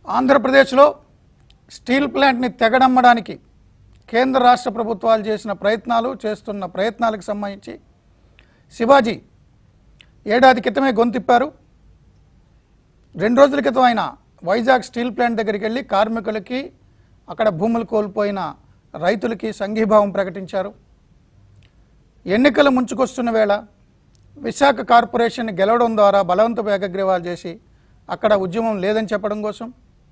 ఆంధ్రప్రదేశ్లో స్టీల్ ప్లాంట్ని తెగడమ్మడానికి కేంద్ర రాష్ట్ర ప్రభుత్వాలు చేసిన ప్రయత్నాలు చేస్తున్న ప్రయత్నాలకు సంబంధించి శివాజీ ఏడాది క్రితమే గొంతిప్పారు రెండు రోజుల క్రితం ఆయన వైజాగ్ స్టీల్ ప్లాంట్ దగ్గరికి వెళ్ళి కార్మికులకి అక్కడ భూములు కోల్పోయిన రైతులకి సంఘీభావం ప్రకటించారు ఎన్నికలు ముంచుకొస్తున్న వేళ విశాఖ కార్పొరేషన్ గెలవడం ద్వారా బలవంతపు ఏకగ్రీవాలు చేసి అక్కడ ఉద్యమం లేదని చెప్పడం కోసం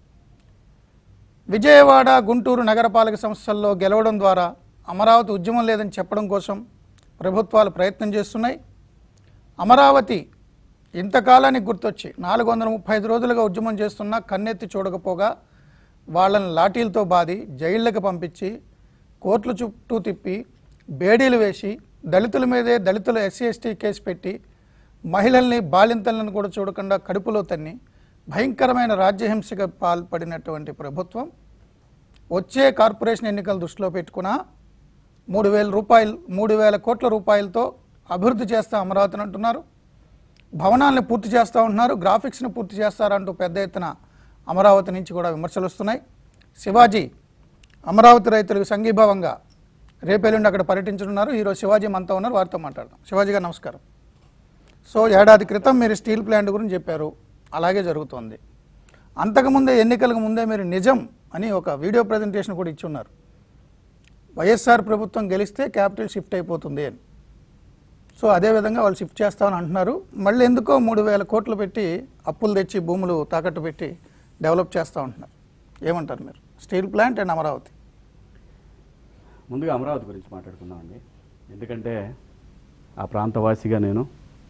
విజయవాడ గుంటూరు నగరపాలక సంస్థల్లో గెలవడం ద్వారా అమరావతి ఉద్యమం లేదని చెప్పడం కోసం ప్రభుత్వాలు ప్రయత్నం చేస్తున్నాయి అమరావతి ఇంతకాలానికి గుర్తొచ్చి నాలుగు వందల ముప్పై ఐదు రోజులుగా ఉద్యమం చేస్తున్నా కన్నెత్తి చూడకపోగా వాళ్ళని లాఠీలతో బాది జైళ్ళకి పంపించి కోర్టుల చుట్టూ తిప్పి బేడీలు వేసి దళితుల మీదే దళితుల ఎస్సీ ఎస్టీ కేసు పెట్టి మహిళల్ని బాలింతలను కూడా చూడకుండా కడుపులో తన్ని భయంకరమైన రాజ్యహింసగా పాల్పడినటువంటి ప్రభుత్వం వచ్చే కార్పొరేషన్ ఎన్నికలు దృష్టిలో పెట్టుకున్న మూడు వేల రూపాయలు మూడు వేల కోట్ల రూపాయలతో అభివృద్ధి చేస్తా అమరావతిని అంటున్నారు భవనాలను పూర్తి చేస్తూ ఉంటున్నారు గ్రాఫిక్స్ని పూర్తి చేస్తారంటూ పెద్ద ఎత్తున అమరావతి నుంచి కూడా విమర్శలు వస్తున్నాయి శివాజీ అమరావతి రైతులకు సంఘీభావంగా రేపెల్లుండి అక్కడ పర్యటించనున్నారు ఈరోజు శివాజీ మనతో ఉన్నారు వారితో మాట్లాడదాం శివాజీ గారు నమస్కారం సో ఏడాది క్రితం మీరు స్టీల్ ప్లాంట్ గురించి చెప్పారు అలాగే జరుగుతోంది అంతకుముందే ఎన్నికలకు ముందే మీరు నిజం అని ఒక వీడియో ప్రజెంటేషన్ కూడా ఇచ్చి ఉన్నారు వైఎస్ఆర్ ప్రభుత్వం గెలిస్తే క్యాపిటల్ షిఫ్ట్ అయిపోతుంది అని సో అదేవిధంగా వాళ్ళు షిఫ్ట్ చేస్తామని అంటున్నారు మళ్ళీ ఎందుకో మూడు వేల కోట్లు పెట్టి అప్పులు తెచ్చి భూములు తాకట్టు పెట్టి డెవలప్ చేస్తూ ఉంటున్నారు ఏమంటారు మీరు స్టీల్ ప్లాంట్ అండ్ అమరావతి ముందుగా అమరావతి గురించి మాట్లాడుకుందామండి ఎందుకంటే ఆ ప్రాంతవాసిగా నేను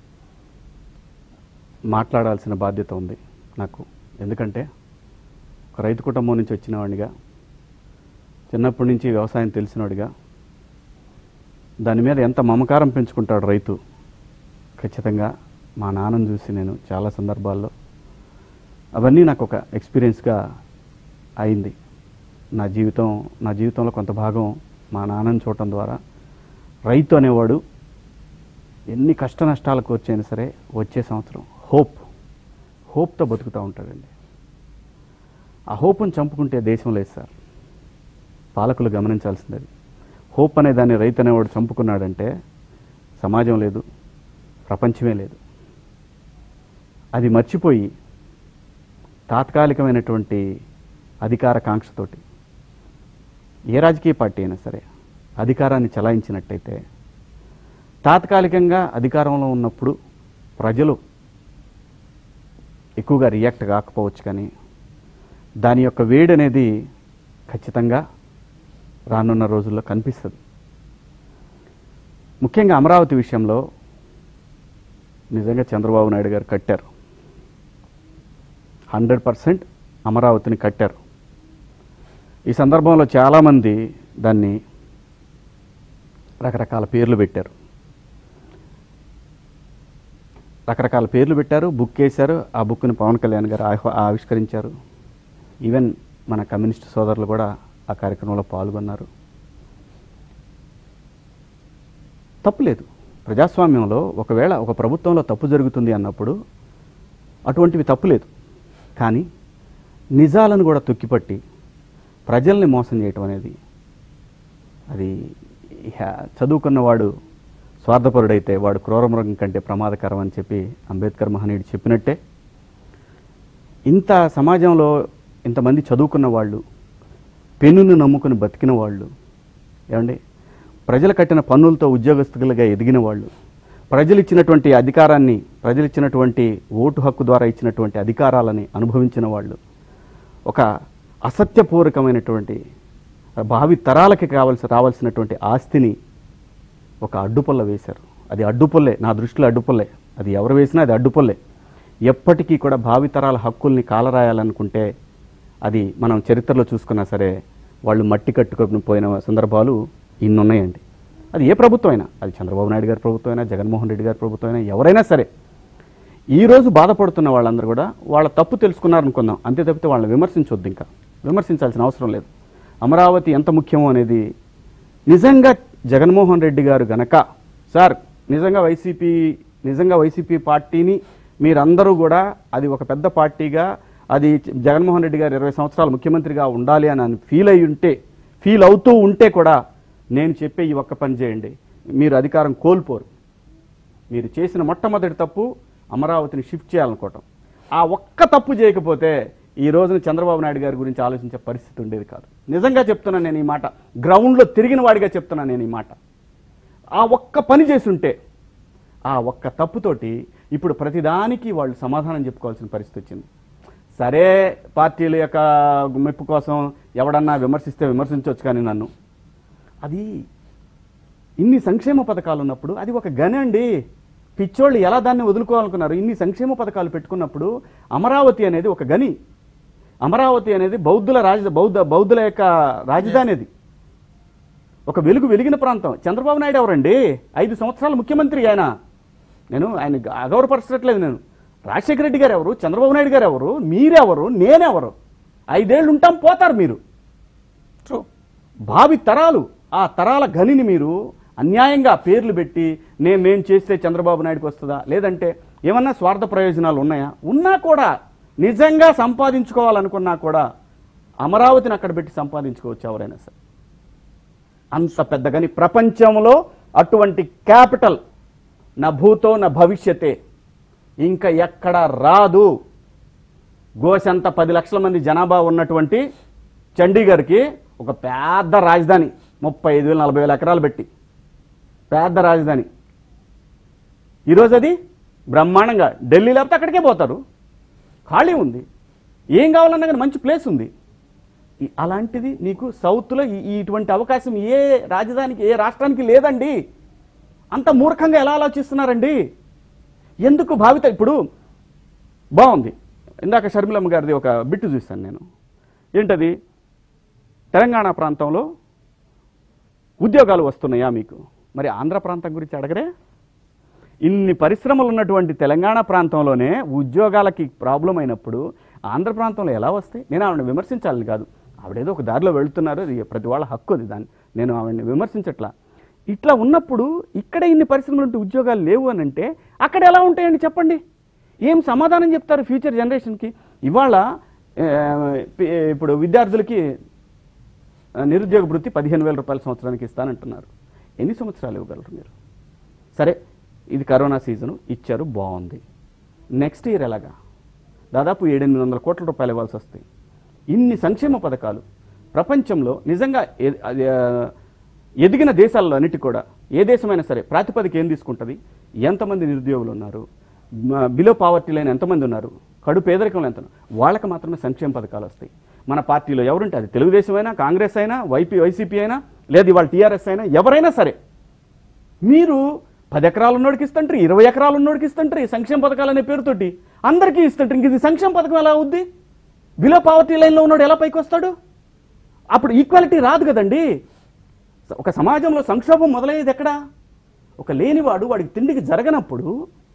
మాట్లాడాల్సిన బాధ్యత ఉంది నాకు ఎందుకంటే ఒక రైతు కుటుంబం నుంచి వచ్చిన వాడిగా చిన్నప్పటి నుంచి వ్యవసాయం తెలిసినవాడిగా దాని మీద ఎంత మమకారం పెంచుకుంటాడు రైతు ఖచ్చితంగా మా నాన్నను చూసి నేను చాలా సందర్భాల్లో అవన్నీ నాకు ఒక ఎక్స్పీరియన్స్గా అయింది నా జీవితం నా జీవితంలో కొంత భాగం మా నాన్నని చూడటం ద్వారా రైతు అనేవాడు ఎన్ని కష్ట నష్టాలకు వచ్చైనా సరే వచ్చే సంవత్సరం హోప్ హోప్తో బతుకుతూ ఉంటాడండి ఆ హోప్ను చంపుకుంటే దేశం లేదు సార్ పాలకులు గమనించాల్సింది అది హోప్ అనే దాన్ని రైతు అనేవాడు చంపుకున్నాడంటే సమాజం లేదు ప్రపంచమే లేదు అది మర్చిపోయి తాత్కాలికమైనటువంటి అధికార కాంక్షతోటి ఏ రాజకీయ పార్టీ అయినా సరే అధికారాన్ని చలాయించినట్టయితే తాత్కాలికంగా అధికారంలో ఉన్నప్పుడు ప్రజలు ఎక్కువగా రియాక్ట్ కాకపోవచ్చు కానీ దాని యొక్క వేడి అనేది ఖచ్చితంగా రానున్న రోజుల్లో కనిపిస్తుంది ముఖ్యంగా అమరావతి విషయంలో నిజంగా చంద్రబాబు నాయుడు గారు కట్టారు హండ్రెడ్ పర్సెంట్ అమరావతిని కట్టారు ఈ సందర్భంలో చాలామంది దాన్ని రకరకాల పేర్లు పెట్టారు రకరకాల పేర్లు పెట్టారు బుక్ వేశారు ఆ బుక్ని పవన్ కళ్యాణ్ గారు ఆహ్వా- ఆవిష్కరించారు ఈవెన్ మన కమ్యూనిస్ట్ సోదరులు కూడా ఆ కార్యక్రమంలో పాల్గొన్నారు తప్పులేదు ప్రజాస్వామ్యంలో ఒకవేళ ఒక ప్రభుత్వంలో తప్పు జరుగుతుంది అన్నప్పుడు అటువంటివి తప్పులేదు కానీ నిజాలను కూడా తొక్కిపట్టి ప్రజల్ని మోసం చేయటం అనేది అది ఇహ చదువుకున్నవాడు స్వార్థపరుడైతే వాడు క్రూరమృగం కంటే ప్రమాదకరం అని చెప్పి అంబేద్కర్ మహనీయుడు చెప్పినట్టే ఇంత సమాజంలో ఇంతమంది చదువుకున్న వాళ్ళు పెన్నును నమ్ముకుని బతికిన వాళ్ళు ఏమండి ప్రజలు కట్టిన పన్నులతో ఉద్యోగస్తులుగా ఎదిగిన వాళ్ళు ప్రజలు ఇచ్చినటువంటి అధికారాన్ని ప్రజలు ఇచ్చినటువంటి ఓటు హక్కు ద్వారా ఇచ్చినటువంటి అధికారాలని అనుభవించిన వాళ్ళు ఒక అసత్యపూర్వకమైనటువంటి భావి తరాలకి కావాల్సి రావాల్సినటువంటి ఆస్తిని ఒక అడ్డుపొల్ల వేశారు అది అడ్డుపొల్లే నా దృష్టిలో అడ్డుపొల్లే అది ఎవరు వేసినా అది అడ్డుపొల్లే ఎప్పటికీ కూడా భావితరాల హక్కుల్ని కాలరాయాలనుకుంటే అది మనం చరిత్రలో చూసుకున్నా సరే వాళ్ళు మట్టి కట్టుకొని పోయిన సందర్భాలు ఇన్ని ఉన్నాయండి అది ఏ ప్రభుత్వం అయినా అది చంద్రబాబు నాయుడు గారి ప్రభుత్వం అయినా జగన్మోహన్ రెడ్డి గారి ప్రభుత్వం అయినా ఎవరైనా సరే ఈ రోజు బాధపడుతున్న వాళ్ళందరూ కూడా వాళ్ళ తప్పు తెలుసుకున్నారనుకుందాం అంతే తప్పితే వాళ్ళని విమర్శించొద్దు ఇంకా విమర్శించాల్సిన అవసరం లేదు అమరావతి ఎంత ముఖ్యమో అనేది నిజంగా జగన్మోహన్ రెడ్డి గారు గనక సార్ నిజంగా వైసీపీ నిజంగా వైసీపీ పార్టీని మీరందరూ కూడా అది ఒక పెద్ద పార్టీగా అది జగన్మోహన్ రెడ్డి గారు ఇరవై సంవత్సరాలు ముఖ్యమంత్రిగా ఉండాలి అని అని ఫీల్ అయి ఉంటే ఫీల్ అవుతూ ఉంటే కూడా నేను చెప్పే ఈ ఒక్క పని చేయండి మీరు అధికారం కోల్పోరు మీరు చేసిన మొట్టమొదటి తప్పు అమరావతిని షిఫ్ట్ చేయాలనుకోవటం ఆ ఒక్క తప్పు చేయకపోతే ఈ రోజున చంద్రబాబు నాయుడు గారి గురించి ఆలోచించే పరిస్థితి ఉండేది కాదు నిజంగా చెప్తున్నాను నేను ఈ మాట గ్రౌండ్లో తిరిగిన వాడిగా చెప్తున్నాను నేను ఈ మాట ఆ ఒక్క పని చేసుంటే ఆ ఒక్క తప్పుతోటి ఇప్పుడు ప్రతిదానికి వాళ్ళు సమాధానం చెప్పుకోవాల్సిన పరిస్థితి వచ్చింది సరే పార్టీల యొక్క మెప్పు కోసం ఎవడన్నా విమర్శిస్తే విమర్శించవచ్చు కానీ నన్ను అది ఇన్ని సంక్షేమ పథకాలు ఉన్నప్పుడు అది ఒక గని అండి పిచ్చోళ్ళు ఎలా దాన్ని వదులుకోవాలనుకున్నారు ఇన్ని సంక్షేమ పథకాలు పెట్టుకున్నప్పుడు అమరావతి అనేది ఒక గని అమరావతి అనేది బౌద్ధుల రాజ బౌద్ధ బౌద్ధుల యొక్క రాజధాని అది ఒక వెలుగు వెలిగిన ప్రాంతం చంద్రబాబు నాయుడు ఎవరండి ఐదు సంవత్సరాలు ముఖ్యమంత్రి ఆయన నేను ఆయన అగౌరవపరచట్లేదు నేను రాజశేఖర రెడ్డి గారు ఎవరు చంద్రబాబు నాయుడు గారు ఎవరు మీరెవరు నేనెవరు ఐదేళ్ళు ఉంటాం పోతారు మీరు ట్రూ భావి తరాలు ఆ తరాల గనిని మీరు అన్యాయంగా పేర్లు పెట్టి నేను నేను చేస్తే చంద్రబాబు నాయుడుకి వస్తుందా లేదంటే ఏమన్నా స్వార్థ ప్రయోజనాలు ఉన్నాయా ఉన్నా కూడా నిజంగా సంపాదించుకోవాలనుకున్నా కూడా అమరావతిని అక్కడ పెట్టి సంపాదించుకోవచ్చు ఎవరైనా సరే అంత పెద్ద గని ప్రపంచంలో అటువంటి క్యాపిటల్ నా భూతో నా భవిష్యతే ఇంకా ఎక్కడ రాదు గోసంత పది లక్షల మంది జనాభా ఉన్నటువంటి చండీగఢ్కి ఒక పెద్ద రాజధాని ముప్పై ఐదు వేలు నలభై వేల ఎకరాలు పెట్టి పెద్ద రాజధాని ఈరోజు అది బ్రహ్మాండంగా ఢిల్లీ లేకపోతే అక్కడికే పోతారు ఖాళీ ఉంది ఏం కావాలన్నా కానీ మంచి ప్లేస్ ఉంది ఈ- అలాంటిది నీకు సౌత్లో ఈ- ఈ ఇటువంటి అవకాశం ఏ రాజధానికి ఏ రాష్ట్రానికి లేదండి అంత మూర్ఖంగా ఎలా ఆలోచిస్తున్నారండి ఎందుకు భావిత ఇప్పుడు బాగుంది ఇందాక షర్మిలమ్మ గారిది ఒక బిట్టు చూశాను నేను ఏంటది తెలంగాణ ప్రాంతంలో ఉద్యోగాలు వస్తున్నాయా మీకు మరి ఆంధ్ర ప్రాంతం గురించి అడగరే ఇన్ని పరిశ్రమలు ఉన్నటువంటి తెలంగాణ ప్రాంతంలోనే ఉద్యోగాలకి ప్రాబ్లం అయినప్పుడు ఆంధ్ర ప్రాంతంలో ఎలా వస్తాయి నేను ఆవిడని విమర్శించాలని కాదు ఆవిడేదో ఒక దారిలో వెళుతున్నారు అది ప్రతి వాళ్ళ హక్కు అది దాన్ని నేను ఆవిడని విమర్శించట్లా ఇట్లా ఉన్నప్పుడు ఇక్కడ ఇన్ని పరిశ్రమలు ఉంటే ఉద్యోగాలు లేవు అని అంటే అక్కడ ఎలా ఉంటాయండి చెప్పండి ఏం సమాధానం చెప్తారు ఫ్యూచర్ జనరేషన్కి ఇవాళ ఆ, ఇప్పుడు విద్యార్థులకి ఆ, నిరుద్యోగ వృత్తి పదిహేను వేల రూపాయల సంవత్సరానికి ఇస్తానంటున్నారు ఎన్ని సంవత్సరాలు ఇవ్వగలరు మీరు సరే ఇది కరోనా సీజను ఇచ్చారు బాగుంది నెక్స్ట్ ఇయర్ ఎలాగా దాదాపు ఏడెనిమిది వందల కోట్ల రూపాయలు ఇవ్వాల్సి వస్తాయి ఇన్ని సంక్షేమ పథకాలు ప్రపంచంలో నిజంగా ఎ- అది, ఆ, ఎదిగిన దేశాల్లో అన్నిటి కూడా ఏ దేశమైనా సరే ప్రాతిపదిక ఏం తీసుకుంటుంది ఎంతమంది నిరుద్యోగులు ఉన్నారు బిలో పావర్టీ లైన్ ఎంతమంది ఉన్నారు కడు పేదరికంలో ఎంత ఉన్నారు? వాళ్ళకి మాత్రమే సంక్షేమ పథకాలు వస్తాయి మన పార్టీలో ఎవరుంటే అది తెలుగుదేశం అయినా కాంగ్రెస్ అయినా వైపీ వైసీపీ అయినా లేదు ఇవాళ టీఆర్ఎస్ అయినా ఎవరైనా సరే మీరు పది ఎకరాలు ఉన్నోడికి ఇస్తుంటారు ఇరవై ఎకరాలు ఉన్నోడికి ఇస్తుంటారు ఈ సంక్షేమ పథకాలు అనే పేరుతోటి అందరికీ ఇస్తుంటారు ఇంక ఇది సంక్షేమ పథకం ఎలా అవుద్ది బిలో పావర్టీ లైన్లో ఉన్నోడు ఎలా పైకి వస్తాడు అప్పుడు ఈక్వాలిటీ రాదు కదండి ఒక సమాజంలో సంక్షోభం మొదలయ్యేది ఎక్కడ ఒక లేనివాడు వాడికి తిండికి జరగనప్పుడు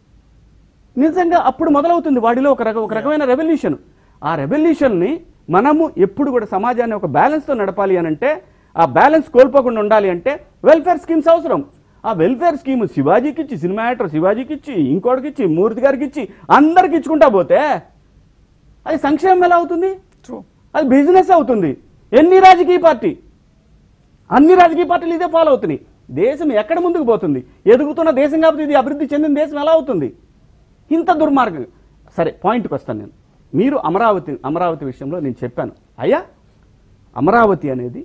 నిజంగా అప్పుడు మొదలవుతుంది వాడిలో ఒక రక ఒక రకమైన రెవల్యూషన్ ఆ రెవల్యూషన్ని మనము ఎప్పుడు కూడా సమాజాన్ని ఒక బ్యాలెన్స్తో నడపాలి అని అంటే ఆ బ్యాలెన్స్ కోల్పోకుండా ఉండాలి అంటే వెల్ఫేర్ స్కీమ్స్ అవసరం ఆ వెల్ఫేర్ స్కీమ్ శివాజీకి ఇచ్చి సినిమా యాక్టర్ శివాజీకి ఇచ్చి ఇంకోటికి ఇచ్చి మూర్తి గారికి ఇచ్చి అందరికి ఇచ్చుకుంటా పోతే అది సంక్షేమం ఎలా అవుతుంది ట్రూ అది బిజినెస్ అవుతుంది ఎన్ని రాజకీయ పార్టీ అన్ని రాజకీయ పార్టీలు ఇదే ఫాలో అవుతున్నాయి దేశం ఎక్కడ ముందుకు పోతుంది ఎదుగుతున్న దేశం కాబట్టి ఇది అభివృద్ధి చెందిన దేశం ఎలా అవుతుంది ఇంత దుర్మార్గం సరే పాయింట్కి వస్తాను నేను మీరు అమరావతి అమరావతి విషయంలో నేను చెప్పాను అయ్యా అమరావతి అనేది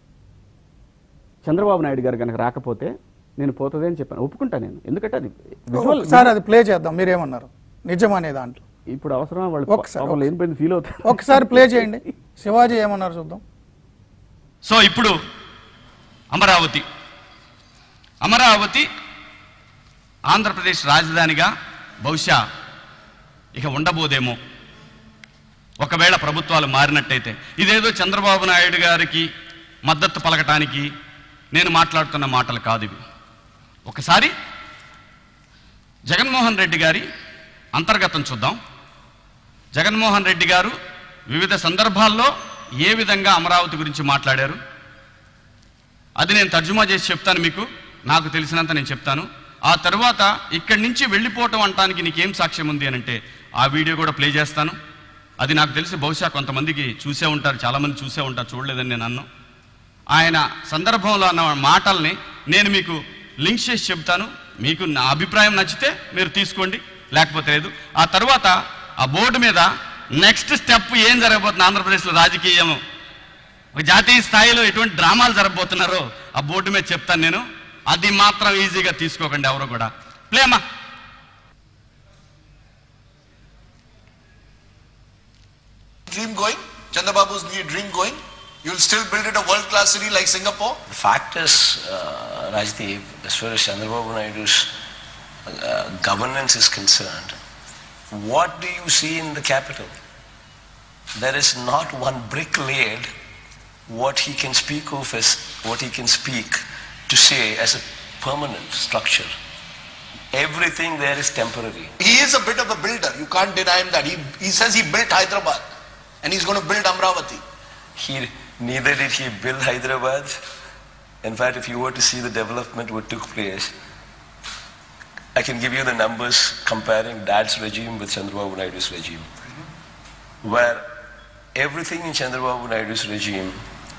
చంద్రబాబు నాయుడు గారు కనుక రాకపోతే నేను పోతుంది అని చెప్పాను ఒప్పుకుంటా నేను ఎందుకంటే అది visual- ఒకసారి అది ప్లే చేద్దాం మీరేమన్నారు నిజం అనే దాంట్లో ఇప్పుడు అవసరం వాళ్ళు ఒకసారి, పాపం లేనిపోయింది ఫీల్ అవుతారు ఒకసారి ప్లే చేయండి శివాజీ ఏమన్నారు చూద్దాం సో ఇప్పుడు అమరావతి అమరావతి ఆంధ్రప్రదేశ్ రాజధానిగా బహుశా ఇక ఉండబోదేమో ఒకవేళ ప్రభుత్వాలు మారినట్టయితే ఇదేదో చంద్రబాబు నాయుడు గారికి మద్దతు పలకటానికి నేను మాట్లాడుతున్న మాటలు కాదు ఇవి ఒకసారి జగన్మోహన్ రెడ్డి గారి అంతర్గతం చూద్దాం జగన్మోహన్ రెడ్డి గారు వివిధ సందర్భాల్లో ఏ విధంగా అమరావతి గురించి మాట్లాడారు అది నేను తర్జుమా చేసి చెప్తాను మీకు నాకు తెలిసినంత నేను చెప్తాను ఆ తర్వాత ఇక్కడి నుంచి వెళ్ళిపోవటం అంటానికి నీకేం సాక్ష్యం ఉంది అని అంటే ఆ వీడియో కూడా ప్లే చేస్తాను అది నాకు తెలిసి బహుశా కొంతమందికి చూసే ఉంటారు చాలామంది చూసే ఉంటారు చూడలేదని నేను అన్ను ఆయన సందర్భంలో అన్న మాటల్ని నేను మీకు లింక్ చేసి చెప్తాను మీకు నా అభిప్రాయం నచ్చితే మీరు తీసుకోండి లేకపోతే లేదు ఆ తర్వాత ఆ బోర్డు మీద నెక్స్ట్ స్టెప్ ఏం జరగబోతుంది ఆంధ్రప్రదేశ్లో రాజకీయం ఒక జాతీయ స్థాయిలో ఎటువంటి డ్రామాలు జరగబోతున్నారో ఆ బోర్డు మీద చెప్తాను నేను అది మాత్రం ఈజీగా తీసుకోకండి ఎవరు కూడా ప్లేమా dream going? Chandrababu's new dream going? You'll still build it a world-class city like Singapore? The fact is, uh, Rajdeep, as far as Chandrababu Naidu's uh, governance is concerned, what do you see in the capital? There is not one brick laid. What he can speak of as what he can speak to say as a permanent structure. Everything there is temporary. He is a bit of a builder. You can't deny him that. He, he says he built Hyderabad and he's going to build Amravati. He neither did he build Hyderabad. In fact, if you were to see the development what took place, I can give you the numbers comparing Dad's regime with Chandrababu Naidu's regime, where everything in Chandrababu Naidu's regime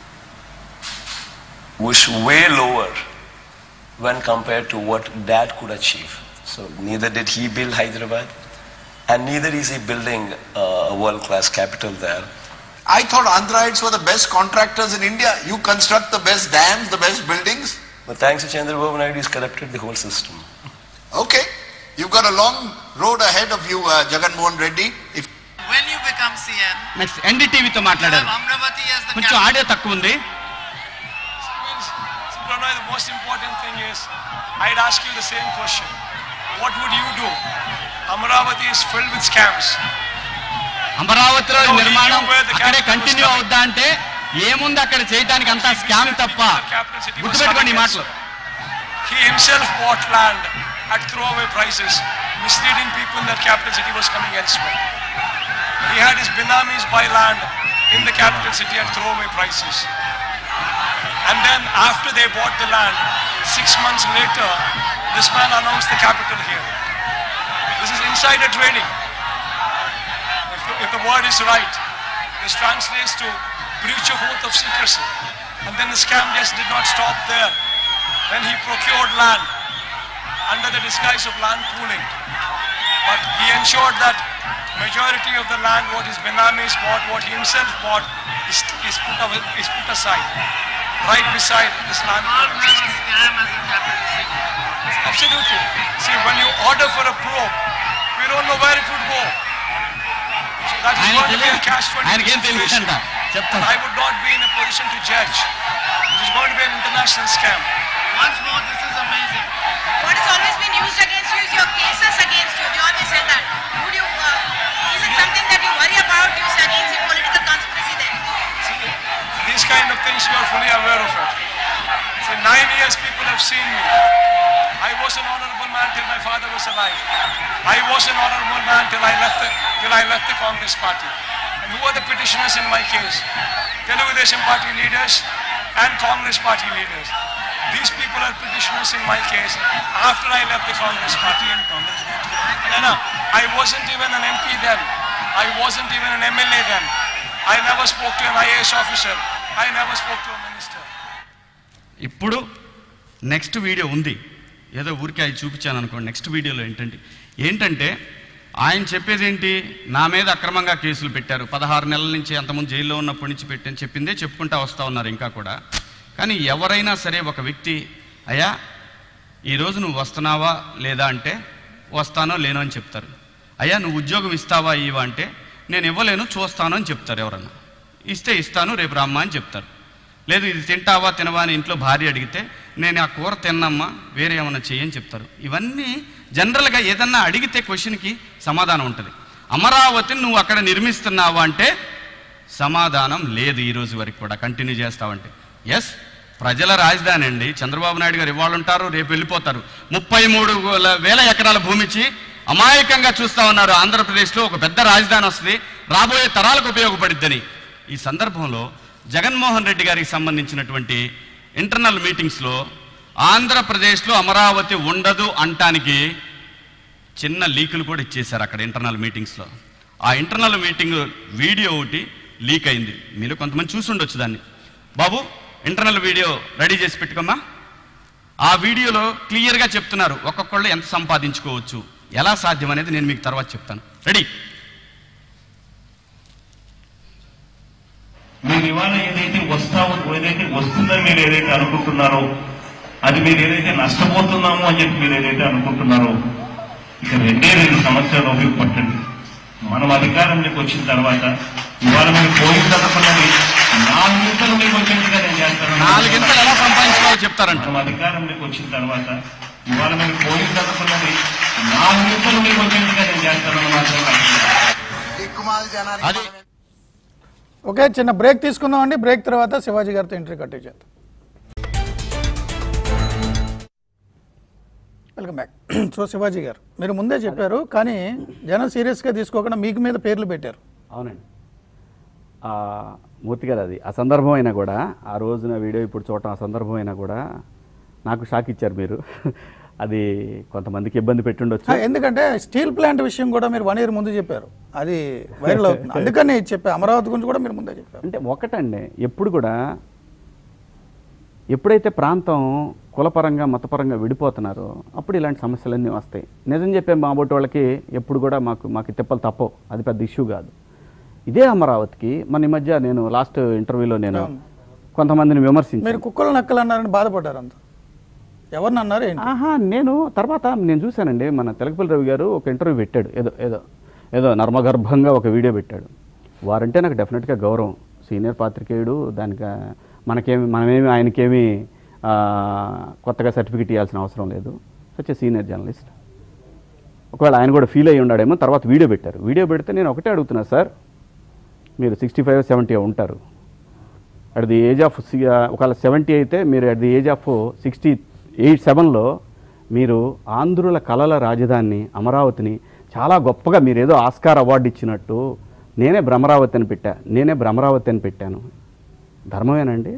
was way lower when compared to what Dad could achieve. So neither did he build Hyderabad, and neither is he building uh, a world-class capital there. I thought Andhrites were the best contractors in India. You construct the best dams, the best buildings. But thanks to Chandrababu Naidu, he's corrupted the whole system. Okay. You've got a long road ahead of you, uh, Jagan Mohan Reddy. If When you become CN, next ఎన్డీటీవీతో you have మాట్లాడారు Amravati as the కొంచెం capital. Audio తక్కువ ఉంది means, so Pranay, the most important thing is, I'd ask you the same question. What would you do? Amravati is filled with scams. అమరావతిలో ఈ No, నిర్మాణం you were the అక్కడే capital continue was అవుద్దా అంటే ఏముంది అక్కడ చేయడానికి అంతా స్కామ్ తప్ప గుర్తుపెట్టుకోండి ఈ మాటలు He himself bought land at throwaway prices, misleading people in that capital city was coming elsewhere. He had his binamis buy land in the capital city at throwaway prices. And then after they bought the land, six months later, this man announced the capital here. This is insider trading. If the, if the word is right, this translates to breach of oath of secrecy. And then the scam just did not stop there. Then he procured land under the disguise of land pooling. But he ensured that majority of the land, what his Benamis bought, what he himself bought, is, is, put, away, is put aside, right beside this land Not pooling really system. scam as a capital city. Absolutely. See, when you order for a probe, we don't know where it would go. So that is ఆయన going to be a తెలియదు cash 20 ఆయనకేం situation. తెలియదంట చెప్తాను I would not be in a position to judge. It is going to be an international scam. Once more, this is amazing. What has always been used against you is your cases against you. You always said that. Would you, uh, is it something that you worry about? You say against a political conspiracy then? These kind of things you are fully aware of it. For nine years people have seen me. I was an honorable man till my father was alive. I was an honorable man till I left the, till I left the Congress party. And who are the petitioners in my case? Telugu Desam party leaders and Congress party leaders. These people are petitioners in my case after I left the Congress party. No, no, I wasn't even an MP then. I wasn't even an MLA then. I never spoke to an IAS officer. I never spoke to a minister. ఇప్పుడు next video ఉంది ఏదో ఊరికే అది చూపించాను అనుకోండి next వీడియోలో ఏంటంటే ఏంటంటే ఆయన చెప్పేది ఏంటి నా మీద అక్రమంగా కేసులు పెట్టారు పదహారు నెలల నుంచి అంతకుముందు జైల్లో ఉన్నప్పటి నుంచి పెట్టని చెప్పిందే చెప్పుకుంటా వస్తూ ఉన్నారు ఇంకా కూడా కానీ ఎవరైనా సరే ఒక వ్యక్తి అయ్యా ఈరోజు నువ్వు వస్తున్నావా లేదా అంటే వస్తానో లేనో అని చెప్తారు అయ్యా నువ్వు ఉద్యోగం ఇస్తావా ఇవా అంటే నేను ఇవ్వలేను చూస్తాను అని చెప్తారు ఎవరన్నా ఇస్తే ఇస్తాను రేపు రమ్మా అని చెప్తారు లేదు ఇది తింటావా తినవా అని ఇంట్లో భార్య అడిగితే నేను ఆ కూర తిన్నమ్మా వేరే ఏమన్నా చెయ్యని చెప్తారు ఇవన్నీ జనరల్గా ఏదన్నా అడిగితే క్వశ్చన్కి సమాధానం ఉంటుంది అమరావతిని నువ్వు అక్కడ నిర్మిస్తున్నావా అంటే సమాధానం లేదు ఈ రోజు వరకు కూడా కంటిన్యూ చేస్తావంటే ఎస్ ప్రజల రాజధాని అండి చంద్రబాబు నాయుడు గారు ఇవాళ ఉంటారు రేపు వెళ్ళిపోతారు ముప్పై మూడు వేల ఎకరాల భూమి ఇచ్చి అమాయకంగా చూస్తా ఉన్నారు ఆంధ్రప్రదేశ్లో ఒక పెద్ద రాజధాని వస్తుంది రాబోయే తరాలకు ఉపయోగపడిద్దని ఈ సందర్భంలో జగన్మోహన్ రెడ్డి గారికి సంబంధించినటువంటి ఇంటర్నల్ మీటింగ్స్లో ఆంధ్రప్రదేశ్లో అమరావతి ఉండదు అంటానికి చిన్న లీకులు కూడా ఇచ్చేశారు అక్కడ ఇంటర్నల్ మీటింగ్స్లో ఆ ఇంటర్నల్ మీటింగ్ వీడియో ఒకటి లీక్ అయింది మీరు కొంతమంది చూసి ఉండొచ్చు దాన్ని బాబు ఇంటర్నల్ వీడియో రెడీ చేసి పెట్టుకోమ్మా ఆ వీడియోలో క్లియర్గా చెప్తున్నారు ఒక్కొక్కళ్ళు ఎంత సంపాదించుకోవచ్చు ఎలా సాధ్యం అనేది నేను మీకు తర్వాత చెప్తాను రెడీ మీరు ఇవాళ ఏదైతే వస్తావో ఏదైతే వస్తుందని మీరు ఏదైతే అనుకుంటున్నారో అది మీరు ఏదైతే నష్టపోతున్నామో అని చెప్పి మీరు ఏదైతే అనుకుంటున్నారో ఇక రెండే రెండు సంవత్సరాలు ఉపయోగపట్టండి మనం అధికారంలోకి వచ్చిన తర్వాత ఇవాళ మీరు పోయిన తరపునది నాలుగింతలు మీకు వచ్చేట్టుగా నేను చేస్తాను నాలుగింతలు ఎలా సంపాదించుకోవాలో చెప్తారంట మనం అధికారంలోకి వచ్చిన తర్వాత ఇవాళ మీరు పోయిన తరపునది నాలుగింతలు మీకు వచ్చేట్టుగా నేను చేస్తానని మాత్రం అది ఓకే చిన్న బ్రేక్ తీసుకుందామండి బ్రేక్ తర్వాత శివాజీ గారితో ఎంట్రీ కట్టే చేద్దాం వెల్కమ్ బ్యాక్ సో శివాజీ గారు మీరు ముందే చెప్పారు కానీ జనం సీరియస్గా తీసుకోకుండా మీకు మీద పేర్లు పెట్టారు అవునండి ఆ, మూర్తి గారు అది ఆ సందర్భం అయినా కూడా ఆ రోజున వీడియో ఇప్పుడు చూడటం ఆ సందర్భం అయినా కూడా నాకు షాక్ ఇచ్చారు మీరు అది కొంతమందికి ఇబ్బంది పెట్టుండొచ్చు ఆ, ఎందుకంటే స్టీల్ ప్లాంట్ విషయం కూడా మీరు వన్ ఇయర్ ముందు చెప్పారు అది వైరల్ అవుతుంది అందుకని చెప్పారు అమరావతి గురించి కూడా మీరు ముందే చెప్పారు అంటే ఒకటండి ఎప్పుడు కూడా ఎప్పుడైతే ప్రాంతం కులపరంగా మతపరంగా విడిపోతున్నారో అప్పుడు ఇలాంటి సమస్యలన్నీ వస్తాయి నిజం చెప్పే మా బొట్టు వాళ్ళకి ఎప్పుడు కూడా మాకు మాకు తిప్పలు తప్పవు అది పెద్ద ఇష్యూ కాదు ఇదే అమరావతికి మన ఈ మధ్య నేను లాస్ట్ ఇంటర్వ్యూలో నేను కొంతమందిని విమర్శించాను మీరు కుక్కలు నక్కలు అన్నారని బాధపడ్డారు అంత ఎవరిని అన్నారు ఏంటి ఆహా నేను తర్వాత నేను చూశానండి మన తెలకపల్లి రవి గారు ఒక ఇంటర్వ్యూ పెట్టాడు ఏదో ఏదో ఏదో నర్మగర్భంగా ఒక వీడియో పెట్టాడు వారంటే నాకు డెఫినెట్గా గౌరవం సీనియర్ పాత్రికేయుడు దానికి మనకేమి మనమేమి ఆయనకేమి ఆ, కొత్తగా సర్టిఫికెట్ ఇవ్వాల్సిన అవసరం లేదు సచ్ సీనియర్ జర్నలిస్ట్ ఒకవేళ ఆయన కూడా ఫీల్ అయ్యి ఉన్నాడేమో తర్వాత వీడియో పెట్టారు వీడియో పెడితే నేను ఒకటే అడుగుతున్నా సార్ మీరు సిక్స్టీ ఫైవ్ సెవెంటీ ఉంటారు అట్ ది ఏజ్ ఆఫ్ ఒకవేళ సెవెంటీ అయితే మీరు at the age of sixty eight సెవెన్లో మీరు ఆంధ్రుల కళల రాజధానిని అమరావతిని చాలా గొప్పగా మీరు ఏదో ఆస్కార్ అవార్డు ఇచ్చినట్టు నేనే భ్రమరావతి అని పెట్టా నేనే భ్రమరావతి అని పెట్టాను ధర్మమేనండి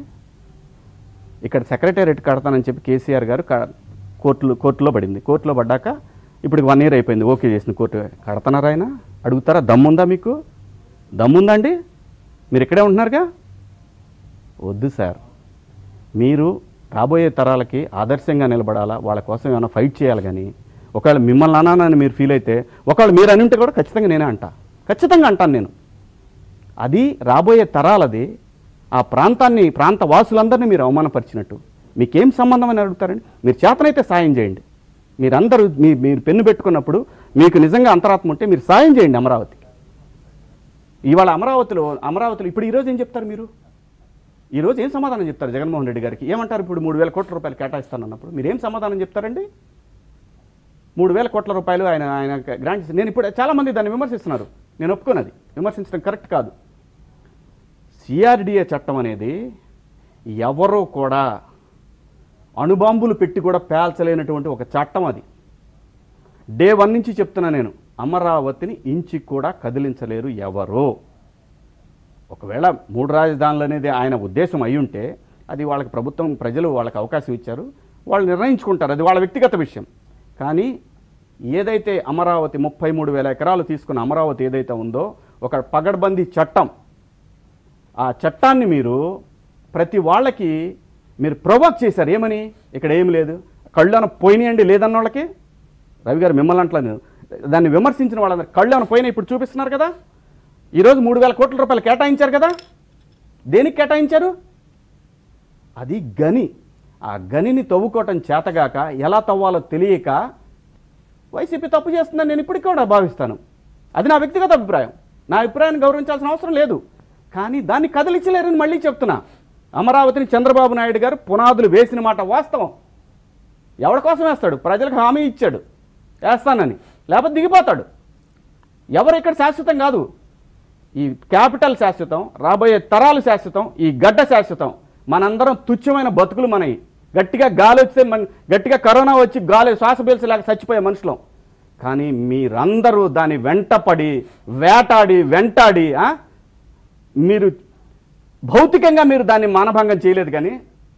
ఇక్కడ సెక్రటేరియట్ కడతానని చెప్పి కేసీఆర్ గారు క- కోర్టులో కోర్టులో పడింది కోర్టులో పడ్డాక ఇప్పుడు వన్ ఇయర్ అయిపోయింది ఓకే చేసిన కోర్టు కడతన్నారా ఆయన అడుగుతారా దమ్ముందా మీకు దమ్ముందా అండి మీరు ఇక్కడే ఉంటున్నారుగా వద్దు సార్ మీరు రాబోయే తరాలకి ఆదర్శంగా నిలబడాలా వాళ్ళ కోసం ఏమైనా ఫైట్ చేయాలి కానీ ఒకవేళ మిమ్మల్ని అనానని మీరు ఫీల్ అయితే ఒకవేళ మీరు అని ఉంటే కూడా ఖచ్చితంగా నేనే అంటా ఖచ్చితంగా అంటాను నేను అది రాబోయే తరాలది ఆ ప్రాంతాన్ని ప్రాంత వాసులందరినీ మీరు అవమానపరిచినట్టు మీకేం సంబంధం అని అడుగుతారండి మీరు చేతనైతే సాయం చేయండి మీరందరూ మీ మీరు పెన్ను పెట్టుకున్నప్పుడు మీకు నిజంగా అంతరాత్మ ఉంటే మీరు సాయం చేయండి అమరావతికి ఇవాళ అమరావతిలో అమరావతిలో ఇప్పుడు ఈరోజు ఏం చెప్తారు మీరు ఈరోజు ఏం సమాధానం చెప్తారు జగన్మోహన్ రెడ్డి గారికి ఏమంటారు ఇప్పుడు మూడు వేల కోట్ల రూపాయలు కేటాయిస్తానన్నప్పుడు మీరు ఏం సమాధానం చెప్తారండి మూడు వేల కోట్ల రూపాయలు ఆయన ఆయన గ్రాంట్ నేను ఇప్పుడు చాలామంది దాన్ని విమర్శిస్తున్నారు నేను ఒప్పుకోనది విమర్శించడం కరెక్ట్ కాదు సిఆర్డిఏ చట్టం అనేది ఎవరో కూడా అణుబాంబులు పెట్టి కూడా పేల్చలేనటువంటి ఒక చట్టం అది డే వన్ నుంచి చెప్తున్నా నేను అమరావతిని ఇంచి కూడా కదిలించలేరు ఎవరో ఒకవేళ మూడు రాజధానులు అనేది ఆయన ఉద్దేశం అయి ఉంటే అది వాళ్ళకి ప్రభుత్వం ప్రజలు వాళ్ళకి అవకాశం ఇచ్చారు వాళ్ళు నిర్ణయించుకుంటారు అది వాళ్ళ వ్యక్తిగత విషయం కానీ ఏదైతే అమరావతి ముప్పై మూడు వేల ఎకరాలు తీసుకున్న అమరావతి ఏదైతే ఉందో ఒక పగడ్బందీ చట్టం ఆ చట్టాన్ని మీరు ప్రతి వాళ్ళకి మీరు ప్రొవోక్ చేశారు ఏమని ఇక్కడ ఏం లేదు కళ్ళను పోయినాయండి లేదన్న వాళ్ళకి రవి గారు మిమ్మల్ని అంటలేదు దాన్ని విమర్శించిన వాళ్ళందరూ కళ్ళను పోయినాయి ఇప్పుడు చూపిస్తున్నారు కదా ఈరోజు మూడు వేల కోట్ల రూపాయలు కేటాయించారు కదా దేనికి కేటాయించారు అది గని ఆ గనిని తవ్వుకోవటం చేతగాక ఎలా తవ్వాలో తెలియక వైసీపీ తప్పు చేస్తుందని నేను ఇప్పటికీ కూడా భావిస్తాను అది నా వ్యక్తిగత అభిప్రాయం నా అభిప్రాయాన్ని గౌరవించాల్సిన అవసరం లేదు కానీ దాన్ని కదిలించలేరని మళ్ళీ చెప్తున్నా అమరావతిని చంద్రబాబు నాయుడు గారు పునాదులు వేసిన మాట వాస్తవం ఎవరి కోసం వేస్తాడు ప్రజలకు హామీ ఇచ్చాడు వేస్తానని లేకపోతే దిగిపోతాడు ఎవరు ఇక్కడ శాశ్వతం కాదు ఈ క్యాపిటల్ శాశ్వతం రాబోయే తరాలు శాశ్వతం ఈ గడ్డ శాశ్వతం మనందరం తుచ్చమైన బతుకులు మనవి గట్టిగా గాలి వస్తే మన గట్టిగా కరోనా వచ్చి గాలి శ్వాస పీల్చలేక చచ్చిపోయే మనుషులం కానీ మీరందరూ దాని వెంటపడి వేటాడి వెంటాడి ఆ? మీరు భౌతికంగా మీరు దాన్ని మానభంగం చేయలేదు కానీ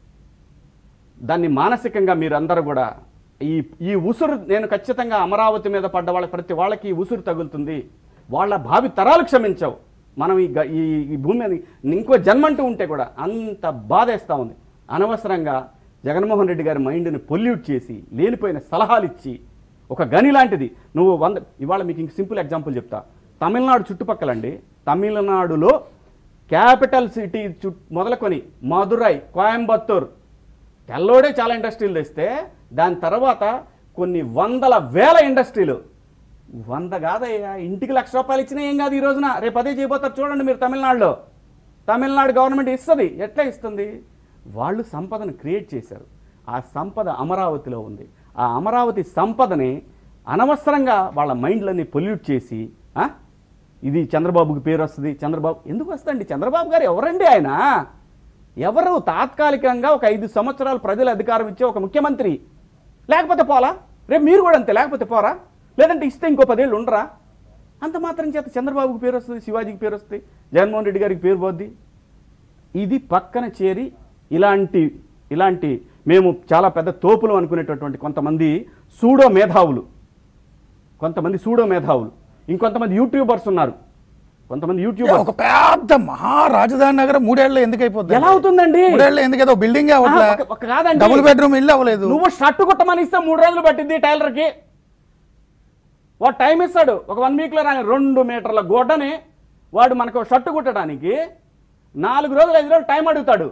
దాన్ని మానసికంగా మీరందరూ కూడా ఈ ఈ ఉసురు నేను ఖచ్చితంగా అమరావతి మీద పడ్డ వాళ్ళకి ప్రతి వాళ్ళకి ఈ ఉసురు తగులుతుంది వాళ్ళ భావి తరాలు క్షమించవు మనం ఈ గ- ఈ ఈ భూమి మీద ఇంకో జన్మంటూ ఉంటే కూడా అంత బాధేస్తూ ఉంది అనవసరంగా జగన్మోహన్ రెడ్డి గారి మైండ్ని పొల్యూట్ చేసి లేనిపోయిన సలహాలు ఇచ్చి ఒక గని లాంటిది నువ్వు వంద ఇవాళ మీకు ఇంక సింపుల్ ఎగ్జాంపుల్ చెప్తా తమిళనాడు చుట్టుపక్కలండి తమిళనాడులో క్యాపిటల్ సిటీ చు మొదలుకొని మదురై కోయంబత్తూర్ తెల్లోడే చాలా ఇండస్ట్రీలు తెస్తే దాని తర్వాత కొన్ని వందల వేల ఇండస్ట్రీలు వంద కాదయ్యా ఇంటికి లక్ష రూపాయలు ఇచ్చినా ఏం కాదు ఈ రోజున రేపు అదే చేయబోతారు చూడండి మీరు తమిళనాడులో తమిళనాడు గవర్నమెంట్ ఇస్తుంది ఎట్లా ఇస్తుంది వాళ్ళు సంపదను క్రియేట్ చేశారు ఆ సంపద అమరావతిలో ఉంది ఆ అమరావతి సంపదని అనవసరంగా వాళ్ళ మైండ్లన్నీ పొల్యూట్ చేసి ఆ? ఇది చంద్రబాబుకి పేరు వస్తుంది చంద్రబాబు ఎందుకు వస్తుందండి చంద్రబాబు గారు ఎవరండి ఆయన ఎవరు తాత్కాలికంగా ఒక ఐదు సంవత్సరాలు ప్రజలు అధికారం ఇచ్చే ఒక ముఖ్యమంత్రి లేకపోతే పోలా రేపు మీరు కూడా అంతే లేకపోతే పోరా లేదంటే ఇస్తే ఇంకో పదేళ్ళు ఉండరా అంత మాత్రం చేత చంద్రబాబుకి పేరు వస్తుంది శివాజీకి పేరు వస్తుంది జగన్మోహన్ రెడ్డి గారికి పేరు పోద్ది ఇది పక్కన చేరి ఇలాంటి ఇలాంటి మేము చాలా పెద్ద తోపులు అనుకునేటటువంటి కొంతమంది సూడో మేధావులు కొంతమంది సూడో మేధావులు ఇంకొంతమంది యూట్యూబర్స్ ఉన్నారు కొంతమంది యూట్యూబర్స్ ఒక పెద్ద మహా రాజధాని నగరం మూడేళ్ళు ఎందుకు అయిపోద్ది ఎలా అవుతుందండి మూడేళ్ళు ఎందుకు ఏదో బిల్డింగ్ అవ్వట్లే ఆ, ఒక- ఒక కాదండి. డబుల్ బెడ్రూమ్ ఇల్లు అవ్వలేదు నువ్వు షర్ట్ కుట్టమని ఇస్తే మూడు రోజులు పట్టింది టైలర్కి వాడు టైం ఇస్తాడు ఒక వన్ వీక్లో రాని రెండు మీటర్ల గొడ్డని వాడు మనకు షర్ట్ కుట్టడానికి నాలుగు రోజులు ఐదు రోజులు టైం అడుగుతాడు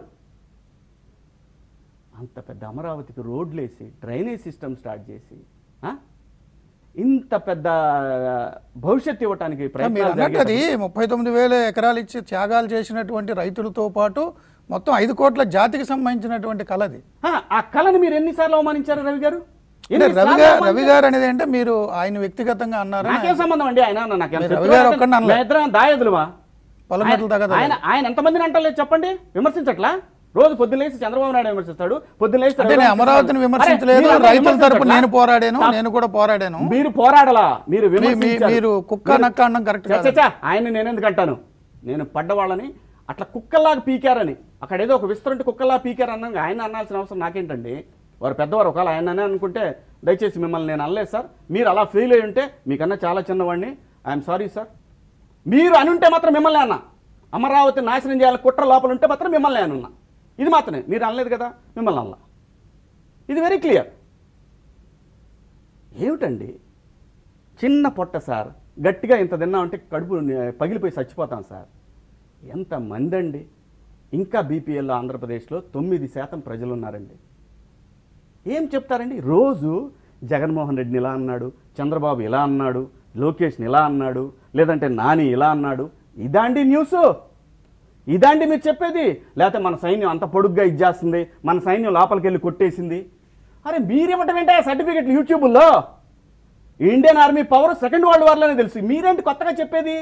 అంత పెద్ద అమరావతికి రోడ్లు వేసి డ్రైనేజ్ సిస్టమ్ స్టార్ట్ చేసి ఆ? ఇంత పెద్ద భవిష్యత్తు ఇవ్వటానికి మీరు ప్రయత్నాలు అన్నట్టు అది జరిగేటప్పుడు- ముప్పై తొమ్మిది వేల ఎకరాలు ఇచ్చి త్యాగాలు చేసినటువంటి రైతులతో పాటు మొత్తం ఐదు కోట్ల జాతికి సంబంధించినటువంటి కళ అది ఆ, ఆ కళని మీరు ఎన్నిసార్లు అవమానించారు రవి గారు అంటే ఎన్నిసార్లు రవి గారు రవి అవమానించారు? గారు అనేది అంటే మీరు ఆయన వ్యక్తిగతంగా అన్నారు నాకేం సంబంధం అండి ఆయన నాకేం మీరు శత్రువు రవి గారు అతను- ఒక్కడిని అనలే. మేమిద్దరం దాయదులుమా పొలమెట్లు తగదు ఆయన ఆయన ఎంతమందిని అంటలేదు చెప్పండి విమర్శించట్లా రోజు పొద్దులేసి చంద్రబాబు నాయుడు విమర్శిస్తాడు పొద్దులేసి అంటే నేను అమరావతిని విమర్శించలేదు రైతుల తరపు నేను పోరాడాను నేను కూడా పోరాడాను మీరు పోరాడలా మీరు మీ- మీ- విమర్శించారు. మీరు కుక్క మీరు- నక్క అనడం కరెక్ట్ చ- కాదు చ- చ, ఆయన నేను ఎందుకు అంటాను నేను పడ్డవాళ్ళని అట్లా కుక్కల్లాగా పీకారని అక్కడ ఏదో ఒక విస్తరంటి కుక్కల్లా పీకారు అన్న ఆయన అనాల్సిన అవసరం నాకేంటండి వారు పెద్దవారు ఒకవేళ ఆయన అనే అనుకుంటే దయచేసి మిమ్మల్ని నేను అనలేదు సార్ మీరు అలా ఫెయిల్ అయి ఉంటే మీకన్నా చాలా చిన్నవాడిని ఐఎమ్ సారీ సార్ మీరు అనుంటే మాత్రం మిమ్మల్ని అన్నా అమరావతి నాశనం చేయాలి కుట్ర లోపల ఉంటే మాత్రం మిమ్మల్ని అనున్నా ఇది మాత్రమే మీరు అనలేదు కదా మిమ్మల్ని అనలా ఇది వెరీ క్లియర్ ఏమిటండి చిన్న పొట్ట సార్ గట్టిగా ఇంత తిన్నామంటే కడుపు ని- పగిలిపోయి చచ్చిపోతాం సార్ ఎంత మంది అండి ఇంకా బీపీఎల్లో ఆంధ్రప్రదేశ్లో తొమ్మిది శాతం ప్రజలు ఉన్నారండి ఏం చెప్తారండి రోజు జగన్మోహన్ రెడ్డిని ఇలా అన్నాడు చంద్రబాబు ఇలా అన్నాడు లోకేష్ని ఇలా అన్నాడు లేదంటే నాని ఇలా అన్నాడు ఇదాండి న్యూస్ ఇదాండి మీరు చెప్పేది లేకపోతే మన సైన్యం అంత పొడుగ్గా ఇచ్చేస్తుంది మన సైన్యం లోపలికి వెళ్ళి కొట్టేసింది అరే మీరేమంటే ఏంటి సర్టిఫికెట్లు యూట్యూబ్లో Indian army power second world వార్లోనే తెలుసు మీరేంటి కొత్తగా చెప్పేది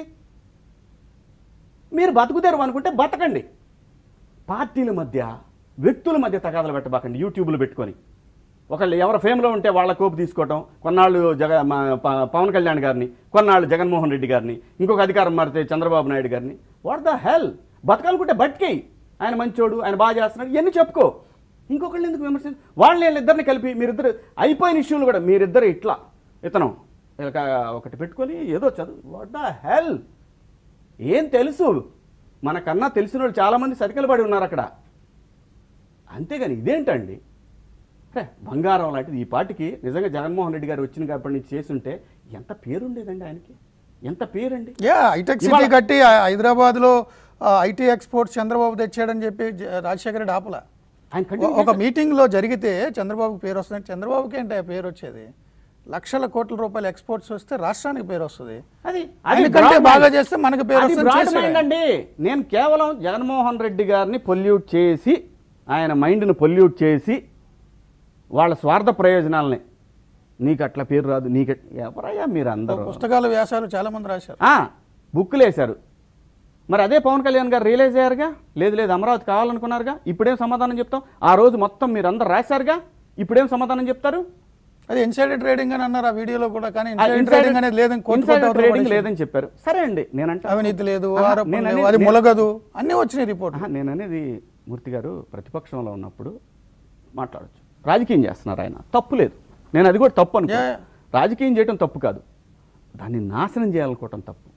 మీరు బతుకుతారు అనుకుంటే బతకండి పార్టీల మధ్య వ్యక్తుల మధ్య తగాదలు పెట్టబాకండి యూట్యూబ్లో పెట్టుకొని ఒకళ్ళు ఎవరు ఫేమ్లో ఉంటే వాళ్ళ కోపు తీసుకోవటం కొన్నాళ్ళు జగ మా ప- పవన్ కళ్యాణ్ గారిని కొన్నాళ్ళు జగన్మోహన్ రెడ్డి గారిని ఇంకొక అధికారం మారితే చంద్రబాబు నాయుడు గారిని వాట్ ద హెల్ బతకాలనుకుంటే బతికేయి ఆయన మంచోడు ఆయన బాగా చేస్తున్నాడు ఇవన్నీ చెప్పుకో ఇంకొకళ్ళు ఎందుకు విమర్శించ వాళ్ళని వీళ్ళిద్దరిని కలిపి మీరిద్దరు అయిపోయిన ఇష్యూలు కూడా మీరిద్దరు ఇట్లా ఇతను ఒక ఒకటి పెట్టుకొని ఏదో చదువు వాట్ ద హెల్ ఏం తెలుసు మనకన్నా తెలిసిన వాళ్ళు చాలామంది సతికలు పడి ఉన్నారు అక్కడ అంతేగాని ఇదేంటండి అరే బంగారం లాంటిది ఈ పాటికి నిజంగా జగన్మోహన్ రెడ్డి గారు వచ్చిన కాబట్టి నుంచి చేస్తుంటే ఎంత పేరుండేదండి ఆయనకి ఎంత పేరండి యా హైటెక్ సిటీ ఇవాళ- కట్టి హైదరాబాద్ లో ఐటీ ఎక్స్పోర్ట్స్ చంద్రబాబు తెచ్చాడని చెప్పి జ- రాజశేఖర రెడ్డి ఆపల ఆయన continue ఒక మీటింగ్ లో జరిగితే చంద్రబాబు పేరు వస్తుంది చంద్రబాబుకి ఏంటి ఆ పేరు వచ్చేది లక్షల కోట్ల రూపాయల ఎక్స్పోర్ట్స్ వస్తే రాష్ట్రానికి పేరు వస్తుంది అది ఆయనకంటే బాగా చేస్తే మనకి పేరు వస్తుంది బ్రాడ్ చేశాడు మైండ్ ఆయన. అండి నేను కేవలం జగన్మోహన్ రెడ్డి గారిని పొల్యూట్ చేసి ఆయన మైండ్ని పొల్యూట్ చేసి వాళ్ళ స్వార్థ ప్రయోజనాలని నీకు అట్లా పేరు రాదు నీకు ఎవరయ్యా మీరు అందరూ పుస్తకాల వ్యాసాలు చాలా మంది రాశారు ఆ, బుక్కులు వేశారు మరి అదే పవన్ కళ్యాణ్ గారు రియలైజ్ అయ్యారుగా లేదు లేదు అమరావతి కావాలనుకున్నారుగా ఇప్పుడేం సమాధానం చెప్తాం ఆ రోజు మొత్తం మీరు అందరు రాశారుగా ఇప్పుడేం సమాధానం చెప్తారు అది ఇన్సైడర్ ట్రేడింగ్ అని అన్నారు ఆ వీడియోలో కూడా కానీ ఆ ఇన్సైడర్ insider- ట్రేడింగ్ అనేది లేదని కోర్టు insider కోర్టు trading పడేసింది. లేదని చెప్పారు సరే అండి నేనంటే అవినీతి లేదు ఆహా, ఆరోపణలు నేను లేవు, అనేది- అది నేను- మొలగదు అన్నీ వచ్చినాయి రిపోర్ట్ ఆహా, నేను అనేది మూర్తి గారు ప్రతిపక్షంలో ఉన్నప్పుడు మాట్లాడచ్చు రాజకీయం చేస్తున్నారు ఆయన తప్పు లేదు నేను అది కూడా తప్పు అనుకో Yeah. రాజకీయం చేయడం తప్పు కాదు దాన్ని నాశనం చేయాలనుకోవటం తప్పు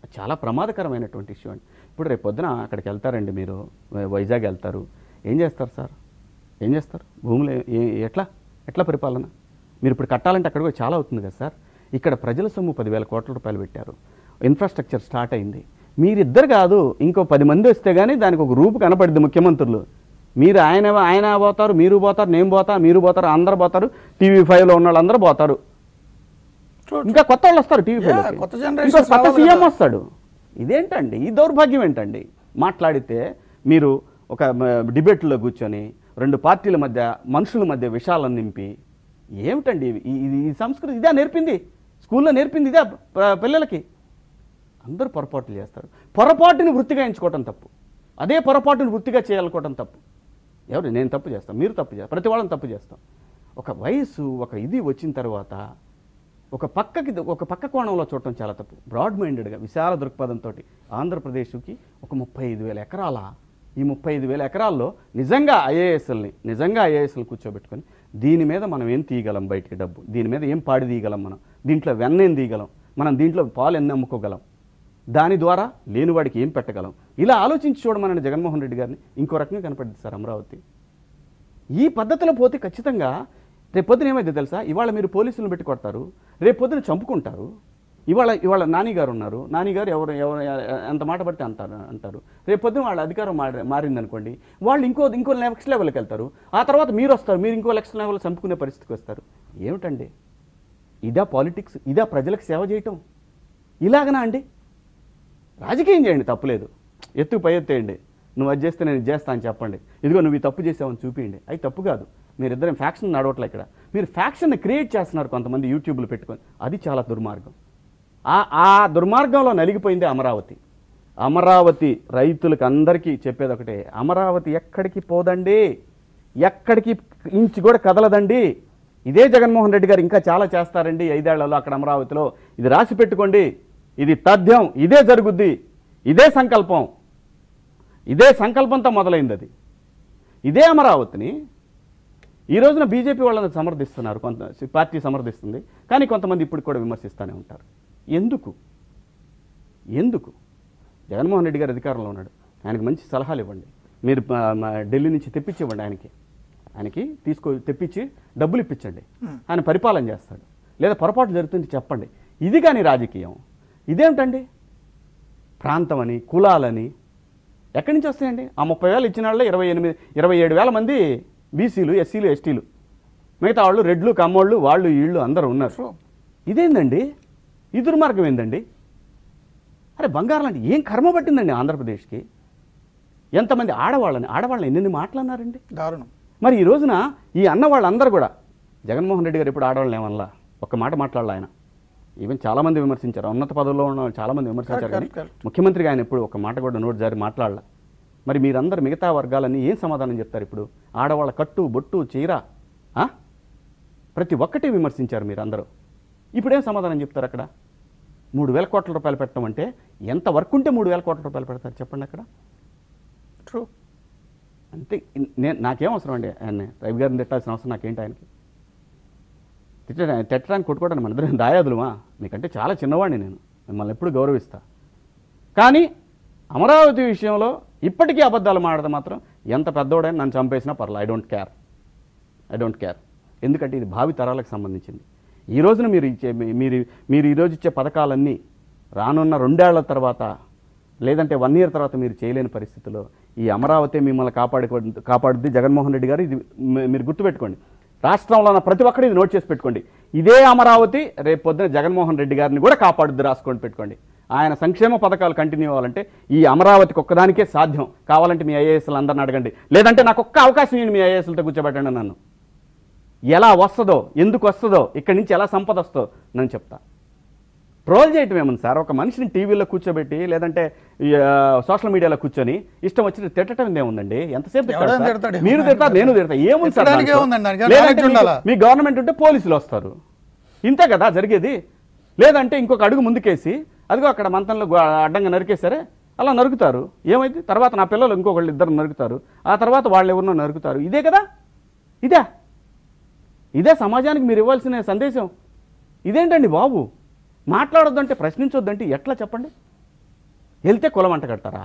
అది చాలా ప్రమాదకరమైనటువంటి ఇష్యూ అండి ఇప్పుడు రేపు పొద్దున అక్కడికి వెళ్తారండి మీరు వై- వైజాగ్ వెళ్తారు ఏం చేస్తారు సార్ ఏం చేస్తారు భూములు ఏ- ఏ- ఎట్లా ఎట్లా పరిపాలన మీరు ఇప్పుడు కట్టాలంటే అక్కడ కూడా చాలా అవుతుంది కదా సార్ ఇక్కడ ప్రజల సొమ్ము పదివేల కోట్ల రూపాయలు పెట్టారు ఇన్ఫ్రాస్ట్రక్చర్ స్టార్ట్ అయింది మీరిద్దరు కాదు ఇంకో పది మంది వస్తే కానీ దానికి ఒక రూపు కనపడింది ముఖ్యమంత్రులు మీరు ఆయన ఆయన పోతారు మీరు పోతారు నేను పోతా మీరు పోతారు అందరు పోతారు టీవీ ఫైవ్లో ఉన్న వాళ్ళందరూ పోతారు ఇంకా కొత్త వాళ్ళు వస్తారు టీవీ Yeah, ఫైవ్ కొత్త generation కొత్త రావాలి సీఎం కదా. వస్తాడు ఇదేంటండి ఈ దౌర్భాగ్యం ఏంటండి మాట్లాడితే మీరు ఒక మ, డిబేట్లో కూర్చొని రెండు పార్టీల మధ్య మనుషుల మధ్య విషయాలను నింపి ఏమిటండి ఇవి? ఈ ఈ- ఈ సంస్కృతి ఇదే నేర్పింది స్కూల్లో నేర్పింది ఇదే ప- పిల్లలకి అందరూ పొరపాట్లు చేస్తారు పొరపాటుని వృత్తిగా ఎంచుకోవటం తప్పు అదే పొరపాటుని వృత్తిగా చేయాలనుకోవటం తప్పు ఎవరు నేను తప్పు చేస్తాను మీరు తప్పు చేస్తాం ప్రతి వాళ్ళని తప్పు చేస్తాం ఒక వయసు ఒక ఇది వచ్చిన తర్వాత ఒక పక్కకి ఒక పక్క కోణంలో చూడటం చాలా తప్పు బ్రాడ్ మైండెడ్గా విశాల దృక్పథంతో ఆంధ్రప్రదేశ్కి ఒక ముప్పై ఐదు వేల ఎకరాల ఈ ముప్పై ఐదు వేల ఎకరాల్లో నిజంగా ఐఏఎస్ఎల్ని నిజంగా ఐఏఎస్ఎల్ కూర్చోబెట్టుకొని దీని మీద మనం ఏం తీయగలం బయటికి డబ్బు దీని మీద ఏం పాడి తీయగలం మనం దీంట్లో వెన్న ఏం తీయగలం మనం దీంట్లో పాలు ఎన్ని అమ్ముకోగలం దాని ద్వారా లేనివాడికి ఏం పెట్టగలం ఇలా ఆలోచించి చూడమని జగన్మోహన్ రెడ్డి గారిని ఇంకో రకంగా కనపడింది సార్ అమరావతి ఈ పద్ధతిలో పోతే ఖచ్చితంగా రేపు పొద్దున ఏమైంది తెలుసా ఇవాళ మీరు పోలీసులను పెట్టి కొడతారు రేపు పొద్దున చంపుకుంటారు ఇవాళ ఇవాళ నాని గారు ఉన్నారు నాని గారు ఎవరు ఎవరు ఎంత మాట పడితే అంటారు అంటారు రేపు పొద్దున వాళ్ళ అధికారం మారి మారిందనుకోండి వాళ్ళు ఇంకో ఇంకో నెక్స్ట్ లెవెల్కి వెళ్తారు ఆ తర్వాత మీరు వస్తారు మీరు ఇంకో నెక్స్ట్ లెవెల్ చంపుకునే పరిస్థితికి వస్తారు ఏమిటండి ఇదా పాలిటిక్స్ ఇదా ప్రజలకు సేవ చేయటం ఇలాగనా అండి రాజకీయం చేయండి తప్పులేదు ఎత్తుకు పై ఎత్తేయండి నువ్వు అది చేస్తే నేను ఇది చేస్తా అని చెప్పండి ఇదిగో నువ్వు ఈ తప్పు చేసావని చూపించండి అది తప్పు కాదు మీరిద్దరం ఫ్యాక్షన్ నడవట్లే ఇక్కడ మీరు ఫ్యాక్షన్ని క్రియేట్ చేస్తున్నారు కొంతమంది యూట్యూబ్లో పెట్టుకొని అది చాలా దుర్మార్గం ఆ ఆ దుర్మార్గంలో నలిగిపోయింది అమరావతి అమరావతి రైతులకు అందరికీ చెప్పేది ఒకటే అమరావతి ఎక్కడికి పోదండి ఎక్కడికి ఇంచు కూడా కదలదండి ఇదే జగన్మోహన్ రెడ్డి గారు ఇంకా చాలా చేస్తారండి ఐదేళ్లలో అక్కడ అమరావతిలో ఇది రాసి పెట్టుకోండి ఇది తథ్యం ఇదే జరుగుద్ది ఇదే సంకల్పం ఇదే సంకల్పంతో మొదలైంది అది ఇదే అమరావతిని ఈ రోజున బీజేపీ వాళ్ళని సమర్థిస్తున్నారు కొంత పార్టీ సమర్థిస్తుంది కానీ కొంతమంది ఇప్పుడు కూడా విమర్శిస్తూనే ఉంటారు ఎందుకు ఎందుకు జగన్మోహన్ రెడ్డి గారు అధికారంలో ఉన్నాడు ఆయనకి మంచి సలహాలు ఇవ్వండి మీరు ఆ, మా ఢిల్లీ నుంచి తెప్పించి ఇవ్వండి ఆయనకి ఆయనకి తీసుకో తెప్పించి డబ్బులు ఇప్పించండి ఆయన పరిపాలన చేస్తాడు లేదా పొరపాటు జరుగుతుంది చెప్పండి ఇది కానీ రాజకీయం ఇదేమిటండి ప్రాంతం అని కులాలని ఎక్కడి నుంచి వస్తాయండి ఆ ముప్పై వేలు ఇచ్చిన వాళ్ళు ఇరవై ఎనిమిది ఇరవై ఏడు వేల మంది బీసీలు ఎస్సీలు ఎస్టీలు మిగతా వాళ్ళు రెడ్లు కమ్మోళ్ళు వాళ్ళు వీళ్ళు అందరూ ఉన్నారు True. ఇదేందండి ఈ దుర్మార్గం ఏందండి అరే బంగారం లాంటి ఏం కర్మ పట్టిందండి ఆంధ్రప్రదేశ్కి ఎంతమంది ఆడవాళ్ళని ఆడవాళ్ళని ఎన్నెన్ని మాట్లాడినారండి దారుణం మరి ఈ రోజున ఈ అన్న వాళ్ళందరూ కూడా జగన్మోహన్ రెడ్డి గారు ఎప్పుడు ఆడవాళ్ళని ఏమనలా ఒక్క మాట మాట్లాడాలి ఆయన ఈవెన్ చాలామంది విమర్శించారు ఉన్నత పదవుల్లో ఉన్న వాళ్ళు చాలామంది విమర్శించారు Correct, కానీ correct, correct. ముఖ్యమంత్రిగా ఆయన ఎప్పుడు ఒక మాట కూడా నోటు జారి మాట్లాడాల మరి మీరందరూ మిగతా వర్గాలన్నీ ఏం సమాధానం చెప్తారు ఇప్పుడు ఆడవాళ్ళ కట్టు బొట్టు చీర ఆ? ప్రతి ఒక్కటి విమర్శించారు మీరందరూ ఇప్పుడేం సమాధానం చెప్తారు అక్కడ మూడు వేల కోట్ల రూపాయలు పెట్టడం అంటే ఎంత వర్క్ ఉంటే మూడు వేల కోట్ల రూపాయలు పెడతారు చెప్పండి అక్కడ ట్రూ అంతే ఇన్- నేను నాకేం అవసరం అండి ఆయన రవి గారిని తిట్టాల్సిన అవసరం నాకేంటి ఆయనకి తిట్ట తిట్టడానికి కొట్టుకోవడానికి మన ఇద్దరం దాయాదులమా మీకంటే చాలా చిన్నవాడిని నేను మిమ్మల్ని ఎప్పుడు గౌరవిస్తా కానీ అమరావతి విషయంలో ఇప్పటికీ అబద్ధాలు మాట్లాడితే మాత్రం ఎంత పెద్దోడైనా నన్ను చంపేసినా పర్లేదు I don't care I don't care ఎందుకంటే ఇది భావి తరాలకు సంబంధించింది ఈ రోజున మీరు ఇచ్చే మీ- మీరు మీరు ఈరోజు ఇచ్చే పథకాలన్నీ రానున్న రెండేళ్ల తర్వాత లేదంటే వన్ ఇయర్ తర్వాత మీరు చేయలేని పరిస్థితిలో ఈ అమరావతి మిమ్మల్ని కాపాడు కాపాడుద్ది జగన్మోహన్ రెడ్డి గారు ఇది మీ- మీరు గుర్తుపెట్టుకోండి రాష్ట్రంలో ఉన్న ప్రతి ఒక్కరు ఇది నోట్ చేసి పెట్టుకోండి ఇదే అమరావతి రేపు పొద్దున జగన్మోహన్ రెడ్డి గారిని కూడా కాపాడుద్ది రాసుకోండి పెట్టుకోండి ఆయన సంక్షేమ పథకాలు కంటిన్యూ అవ్వాలంటే ఈ అమరావతికి ఒక్కదానికే సాధ్యం కావాలంటే మీ ఐఏఎస్లు అందరిని అడగండి లేదంటే నాకు ఒక్క అవకాశం ఇవ్వండి మీ ఐఏఎస్లతో కూర్చోబెట్టండి నన్ను ఎలా వస్తుందో ఎందుకు వస్తుందో ఇక్కడి నుంచి ఎలా సంపద వస్తుందో నేను చెప్తా ట్రోల్ చేయటం ఏముంది సార్ ఒక మనిషిని టీవీలో కూర్చోబెట్టి లేదంటే ఈ, ఆ, సోషల్ మీడియాలో కూర్చొని ఇష్టం వచ్చి తిట్టడం ఏముందండి ఎంతసేపు తిట్టారు ఎవడైనా సార్? తిడతాడు. మీరు తిడతారు నేను తిడతా ఏముంది సార్ తిట్టడానికి దాంట్లో? ఏముందండి? దానికి లేదంటే knowledge మీకు- ఉండాలా? మీ గవర్నమెంట్ ఉంటే పోలీసులు వస్తారు ఇంతే కదా జరిగేది లేదంటే ఇంకొక అడుగు ముందుకేసి అదిగో అక్కడ మంతంలో గు- అడ్డంగా నరికేశారే అలా నరుకుతారు ఏమైంది తర్వాత నా పిల్లలు ఇంకొకళ్ళు ఇద్దరు నరుకుతారు ఆ తర్వాత వాళ్ళు ఎవరినో నరుకుతారు ఇదే కదా ఇదే ఇదే సమాజానికి మీరు ఇవ్వాల్సిన సందేశం ఇదేంటండి బాబు మాట్లాడొద్దంటే ప్రశ్నించొద్దంటే ఎట్లా చెప్పండి వెళ్తే కులం అంట కడతారా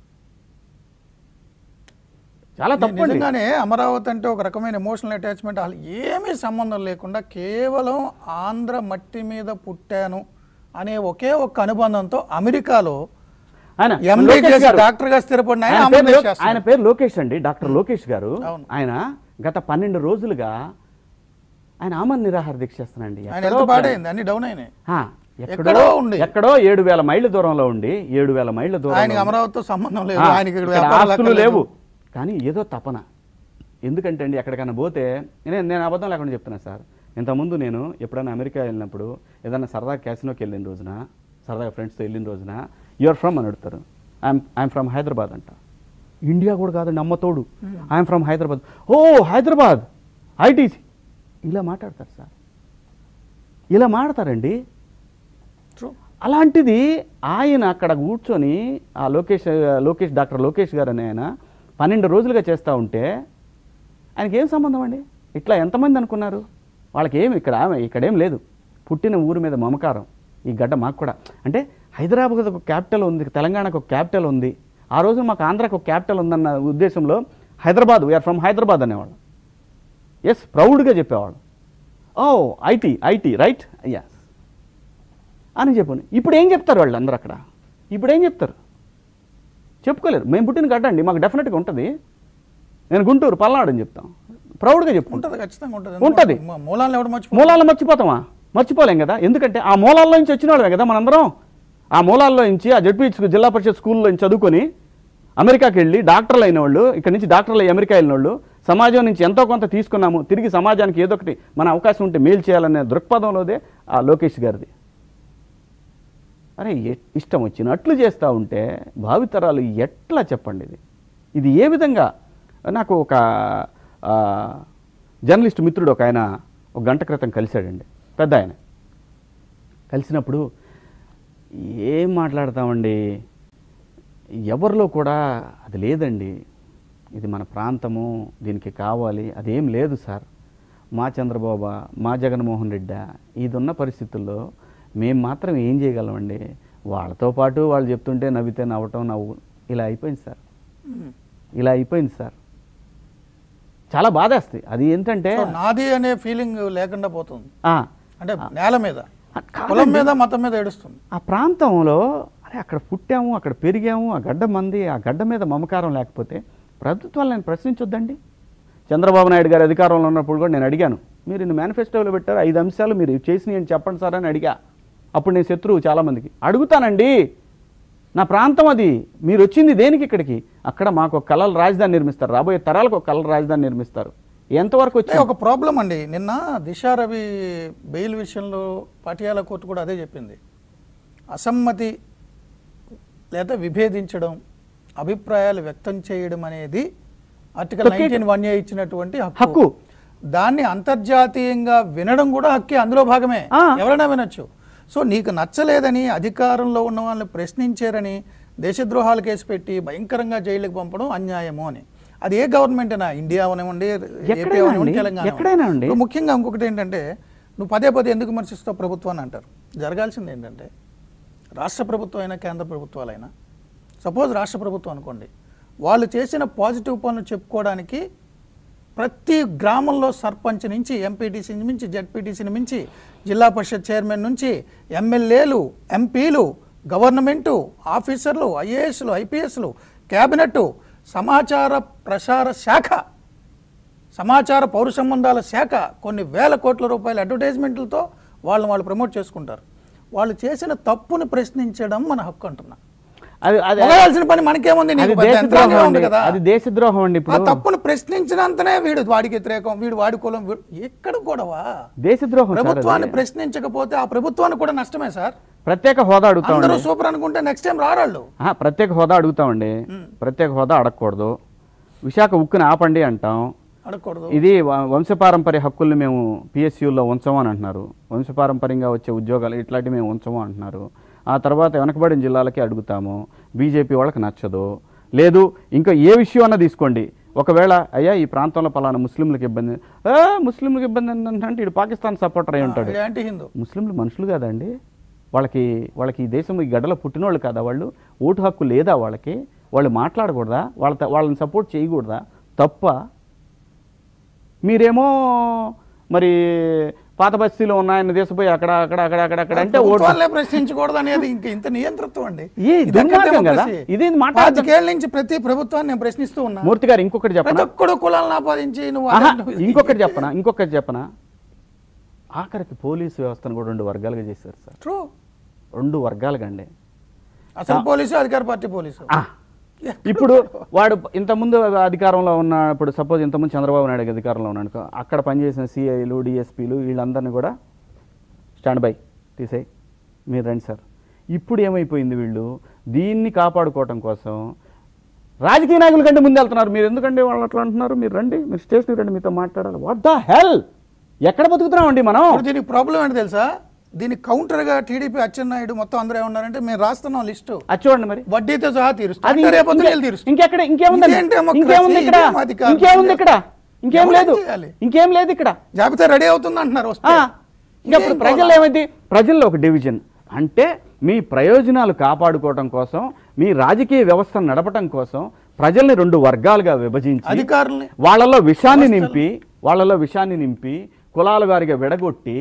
చాలా తప్పండి నిజంగానే అమరావతి అంటే ఒక రకమైన ఎమోషనల్ అటాచ్మెంట్ అసలు ఏమీ సంబంధం లేకుండా కేవలం ఆంధ్ర మట్టి మీద పుట్టాను అనే ఒకే ఒక్క అనుబంధంతో అమెరికాలో ఆయన MD లోకేష్ చేసి గారు- డాక్టర్గా స్థిరపడిన ఆయన ఆయన అమలు పేరు లో- చేస్తున్నారు. ఆయన పేరు లోకేష్ అండి డాక్టర్ లోకేష్ గారు అవును. ఆయన గత పన్నెండు రోజులుగా ఆయన ఆమన్ నిరాహార దీక్ష చేస్తున్నాండి ఆయన ఎక్కడో ఎంత పాడైంది అన్ని డౌన్ అయినాయి ఆ, ఎక్కడో ఎక్కడో ఉండి. ఎక్కడో ఏడు వేల మైళ్ళ దూరంలో ఉండి ఏడు వేల మైళ్ళ ఆయనకి దూరంలో అమరావతితో సంబంధం లేదు ఆ, ఆయనకి ఇక్కడ ఇక్కడ వ్యాపారాలు ఆస్తులు అక్కర్లేదు. లేవు కానీ ఏదో తపన ఎందుకంటే అండి ఎక్కడికైనా పోతే నేను నేను అబద్ధం లేకుండా చెప్తున్నా సార్ ఇంతకుముందు నేను ఎప్పుడైనా అమెరికా వెళ్ళినప్పుడు ఏదైనా సరదా క్యాసినోకి వెళ్ళిన రోజున సరదాగా ఫ్రెండ్స్తో వెళ్ళిన రోజున యూఆర్ ఫ్రమ్ అని అడుగుతారు ఐఎమ్ ఐఎమ్ ఫ్రమ్ హైదరాబాద్ అంట ఇండియా కూడా కాదండి అమ్మతోడు ఐఎమ్ ఫ్రమ్ హైదరాబాద్ ఓ హైదరాబాద్ ఐటీసీ ఇలా మాట్లాడతారు సార్ ఇలా మాడతారండి True. అలాంటిది ఆయన అక్కడ కూర్చొని ఆ లోకేష్ లోకేష్ డాక్టర్ లోకేష్ గారు అనే ఆయన పన్నెండు రోజులుగా చేస్తూ ఉంటే ఆయనకి ఏం సంబంధం అండి ఇట్లా ఎంతమంది అనుకున్నారు వాళ్ళకి ఏమి ఇక్కడ ఇక్కడేం లేదు పుట్టిన ఊరి మీద మమకారం ఈ గడ్డ మాకు కూడా అంటే హైదరాబాద్ ఒక క్యాపిటల్ ఉంది తెలంగాణకు ఒక క్యాపిటల్ ఉంది ఆ రోజు మాకు ఆంధ్రాకు ఒక క్యాపిటల్ ఉందన్న ఉద్దేశంలో హైదరాబాద్ వీఆర్ ఫ్రమ్ హైదరాబాద్ అనేవాళ్ళు ఎస్ ప్రౌడ్గా చెప్పేవాళ్ళు ఓ ఐటీ ఐటీ రైట్ ఎస్ అని చెప్పాను ఇప్పుడు ఏం చెప్తారు వాళ్ళు అందరూ అక్కడ ఇప్పుడు ఏం చెప్తారు చెప్పుకోలేరు మేము పుట్టిన గడ్డ అండి మాకు డెఫినెట్గా ఉంటుంది నేను గుంటూరు పల్నాడు అని చెప్తాం ప్రౌడ్గా చెప్పుకుంటాం ఉంటది ఖచ్చితంగా ఉంటది ఉంటది. ఎందుకంటే మూలాలను ఎవడు మర్చిపో మూలాలను మర్చిపోతామా మర్చిపోలేం కదా ఎందుకంటే ఆ మూలాల్లో నుంచి వచ్చిన వాళ్ళమే కదా మనందరం ఆ మూలాల్లో నుంచి ఆ జడ్పీ జిల్లా పరిషత్ స్కూల్లో నుంచి చదువుకొని అమెరికాకి వెళ్ళి డాక్టర్లు అయిన వాళ్ళు ఇక్కడ నుంచి డాక్టర్లు అయ్యి అమెరికా వెళ్ళిన వాళ్ళు సమాజం నుంచి ఎంతో కొంత తీసుకున్నాము తిరిగి సమాజానికి ఏదో ఒకటి మన అవకాశం ఉంటే మేలు చేయాలనే దృక్పథంలోదే ఆ లోకేష్ గారిది అరే ఎ- ఇష్టం వచ్చినట్లు చేస్తూ ఉంటే భావితరాలు ఎట్లా చెప్పండి ఇది ఇది ఏ విధంగా నాకు ఒక ఆ, జర్నలిస్ట్ మిత్రుడు ఒక ఆయన ఒక గంట క్రితం కలిశాడండి పెద్ద ఆయన కలిసినప్పుడు ఏం మాట్లాడతామండి ఎవరిలో కూడా అది లేదండి ఇది మన ప్రాంతము దీనికి కావాలి అదేం లేదు సార్ మా చంద్రబాబు మా జగన్మోహన్ రెడ్డి ఇది ఉన్న పరిస్థితుల్లో మేము మాత్రం ఏం చేయగలమండి వాళ్ళతో పాటు వాళ్ళు చెప్తుంటే నవ్వితే నవ్వటం నవ్వు ఇలా అయిపోయింది సార్ ఇలా అయిపోయింది సార్ చాలా బాధేస్తుంది అది ఏంటంటే సో నాది అనే ఫీలింగ్ లేకుండా పోతుంది ఆ, అంటే నేల మీద కాదండి. కులం మీద మతం మీద ఏడుస్తుంది ఆ ప్రాంతంలో అరే అక్కడ పుట్టాము అక్కడ పెరిగాము ఆ గడ్డ మంది ఆ గడ్డ మీద మమకారం లేకపోతే ప్రభుత్వాలు నేను ప్రశ్నించొద్దండి చంద్రబాబు నాయుడు గారు అధికారంలో ఉన్నప్పుడు కూడా నేను అడిగాను మీరు ఇన్ని మేనిఫెస్టోలో పెట్టారు ఐదు అంశాలు మీరు చేసినవి అని చెప్పండి సార్ అని అడిగా అప్పుడు నేను శత్రువు చాలామందికి అడుగుతానండి నా ప్రాంతం అది మీరు వచ్చింది దేనికి ఇక్కడికి అక్కడ మాకు ఒక కళల రాజధాని నిర్మిస్తారు రాబోయే తరాలకు ఒక కళల రాజధాని నిర్మిస్తారు ఎంతవరకు అంటే వచ్చి ఒక ప్రాబ్లం అండి నిన్న దిశ రవి బెయిల్ విషయంలో పటియాల కోర్టు కూడా అదే చెప్పింది అసమ్మతి లేదా విభేదించడం అభిప్రాయాలు వ్యక్తం చేయడం అనేది ఆర్టికల్ తొక్కే- నైన్టీన్ వన్ ఏ ఇచ్చినటువంటి హక్కు. హక్కు దాన్ని అంతర్జాతీయంగా వినడం కూడా హక్కే అందులో భాగమే ఆ. ఎవరైనా వినొచ్చు సో నీకు నచ్చలేదని అధికారంలో ఉన్న వాళ్ళని ప్రశ్నించారని దేశద్రోహాలు కేసు పెట్టి భయంకరంగా జైలుకి పంపడం అన్యాయము అని అది ఏ గవర్నమెంట్ అయినా ఇండియా అవనివ్వండి ఏపీ ఎక్కడైనా అవనివ్వండి అండి, తెలంగాణ ఎక్కడైనా అండి. ఇప్పుడు ముఖ్యంగా ఇంకొకటి ఏంటంటే నువ్వు పదే పదే ఎందుకు విమర్శిస్తావు ప్రభుత్వాన్ని అంటారు జరగాల్సింది ఏంటంటే రాష్ట్ర ప్రభుత్వం అయినా కేంద్ర ప్రభుత్వాలైనా సపోజ్ రాష్ట్ర ప్రభుత్వం అనుకోండి వాళ్ళు చేసిన పాజిటివ్ పనులు చెప్పుకోవడానికి ప్రతి గ్రామంలో సర్పంచ్ నుంచి ఎంపీటీసీ నుంచి జడ్పీటీసీని మించి జిల్లా పరిషత్ చైర్మన్ నుంచి ఎమ్మెల్యేలు ఎంపీలు గవర్నమెంటు ఆఫీసర్లు ఐఏఎస్లు ఐపీఎస్లు క్యాబినెట్ సమాచార ప్రసార శాఖ సమాచార పౌర సంబంధాల శాఖ కొన్ని వేల కోట్ల రూపాయల అడ్వర్టైజ్మెంట్లతో వాళ్ళని వాళ్ళు ప్రమోట్ చేసుకుంటారు వాళ్ళు చేసిన తప్పుని ప్రశ్నించడం మన హక్కు అంటున్నా అది అది మొగయాల్సిన పని మనకేముంది నీకు అది పెద్ద దేశద్రోహం యంత్రాంగం ఉంది అండి కదా అది దేశద్రోహం అండి ఆ ఇప్పుడు తప్పును ప్రశ్నించినంతనే వీడు వాడికి వ్యతిరేకం వీడు వాడి కులం వీడు ఎక్కడ గొడవ దేశద్రోహం సార్ ప్రభుత్వాన్ని అది. ప్రశ్నించకపోతే ఆ ప్రభుత్వానికి కూడా నష్టమే సార్ ప్రత్యేక హోదా అందరూ అడుగుతామండి సూపర్ అనుకుంటే నెక్స్ట్ టైం రారాళ్ళు ఆహా, ప్రత్యేక హోదా అడుగుతామండి ప్రత్యేక హోదా అడగకూడదు విశాఖ ఉక్కుని ఆపండి అంటాం అడగకూడదు ఇది వ- వంశపారంపర్య హక్కుల్ని మేము పిఎస్యూలో ఉంచము అని అంటున్నారు వంశపారంపర్యంగా వచ్చే ఉద్యోగాలు ఇట్లాంటివి మేము ఉంచము అంటున్నారు ఆ తర్వాత వెనకబడిన జిల్లాలకి అడుగుతాము బీజేపీ వాళ్ళకి నచ్చదు లేదు ఇంకా ఏ విషయం అన్నా తీసుకోండి ఒకవేళ అయ్యా ఈ ప్రాంతంలో పలానా ముస్లింలకు ఇబ్బంది "ఆ, ముస్లింలకు ఇబ్బంది ఏంటంటే ఇటు పాకిస్తాన్ సపోర్టర్ అయి ఉంటాడు ఇది యాంటీ హిందూ ముస్లింలు మనుషులు కాదండి వాళ్ళకి వాళ్ళకి ఈ దేశం ఈ గడ్డలో పుట్టినోళ్ళు కాదా వాళ్ళు ఓటు హక్కు లేదా వాళ్ళకి వాళ్ళు మాట్లాడకూడదా వాళ్ళ వాళ్ళని సపోర్ట్ చేయకూడదా తప్ప మీరేమో మరి పాత బస్తీలో ఉన్నాయని దేశపోయి అక్కడ అక్కడ అక్కడ అక్కడ అక్కడ అంటే ఓటు ప్రభుత్వాలనే ప్రశ్నించకూడదు అనేది ఇంక ఇంత నియంతృత్వం అండి ఏ ఇది దుర్మార్గం ఎక్కడ కదా? democracy? ఇదేంది మాట్లాడతాం? పాతికేళ్ల నుంచి ప్రతి ప్రభుత్వాన్ని నేను ప్రశ్నిస్తూ ఉన్నా మూర్తి గారు ఇంకొకటి ప్రతి చెప్పనా ఒక్కడు కులాలను ఆపాదించి నువ్వు ఆహా, అదే- ఇంకొకటి చెప్పనా ఇంకొకటి చెప్పనా ఆఖరికి పోలీసు వ్యవస్థను కూడా రెండు వర్గాలుగా చేశారు సార్ ట్రూ రెండు వర్గాలుగా అండి అసలు పోలీసు అధికార పార్టీ పోలీసు ఆ, ఇప్పుడు వాడు ఇంతకుముందు అధికారంలో ఉన్న ఇప్పుడు సపోజ్ ఇంతకుముందు చంద్రబాబు నాయుడు అధికారంలో ఉన్నాడు అనుకో, అక్కడ పనిచేసిన సిఐలు డిఎస్పీలు వీళ్ళందరినీ కూడా స్టాండ్ బై తీసేయి మీరు రండి సార్ ఇప్పుడు ఏమైపోయింది వీళ్ళు దీన్ని కాపాడుకోవటం కోసం రాజకీయ నాయకుల కంటే ముందు వెళ్తున్నారు మీరు ఎందుకంటే వాళ్ళు అట్లా అంటున్నారు మీరు రండి మీరు స్టేషన్కి రండి మీతో మాట్లాడాలి వాట్ ద హెల్ ఎక్కడ బతుకుతున్నామండి మనం ఇప్పుడు దీనికి ప్రాబ్లం ఏంటి తెలుసా దీనికి కౌంటర్ గా టీడీపీ అచ్చెన్నాయుడు మొత్తం అందరూ ఏమన్నారంటే మేము రాస్తున్నాం లిస్టు అది చూడండి మరి వడ్డీతో సహా తీరుస్తాం అది అంటే రేపు పొద్దున్న ఇంకే- వీళ్ళు తీరుస్తాం. ఇంకెక్కడ ఇంకేముందండి ఇదేం democracy? ఇంకేముంది ఇక్కడ ఇదేం అధికారం? ఇంకేముంది ఇక్కడ ఇంకేం ఎవరేం లేదు చేయాలి? ఇంకేం లేదు ఇక్కడ జాబితా రెడీ అవుతుంది అంటున్నారు వస్తే. ఆ, ఇంకా ఇప్పుడు ఇదేం ప్రజల్లో గోల? ఏమైంది ప్రజల్లో ఒక డివిజన్ అంటే మీ ప్రయోజనాలు కాపాడుకోవటం కోసం మీ రాజకీయ వ్యవస్థను నడపటం కోసం ప్రజల్ని రెండు వర్గాలుగా విభజించి అధికారుల్ని వాళ్ళలో విషాన్ని నింపి వాళ్ళలో విషాన్ని నింపి కులాల వారిగా విడగొట్టి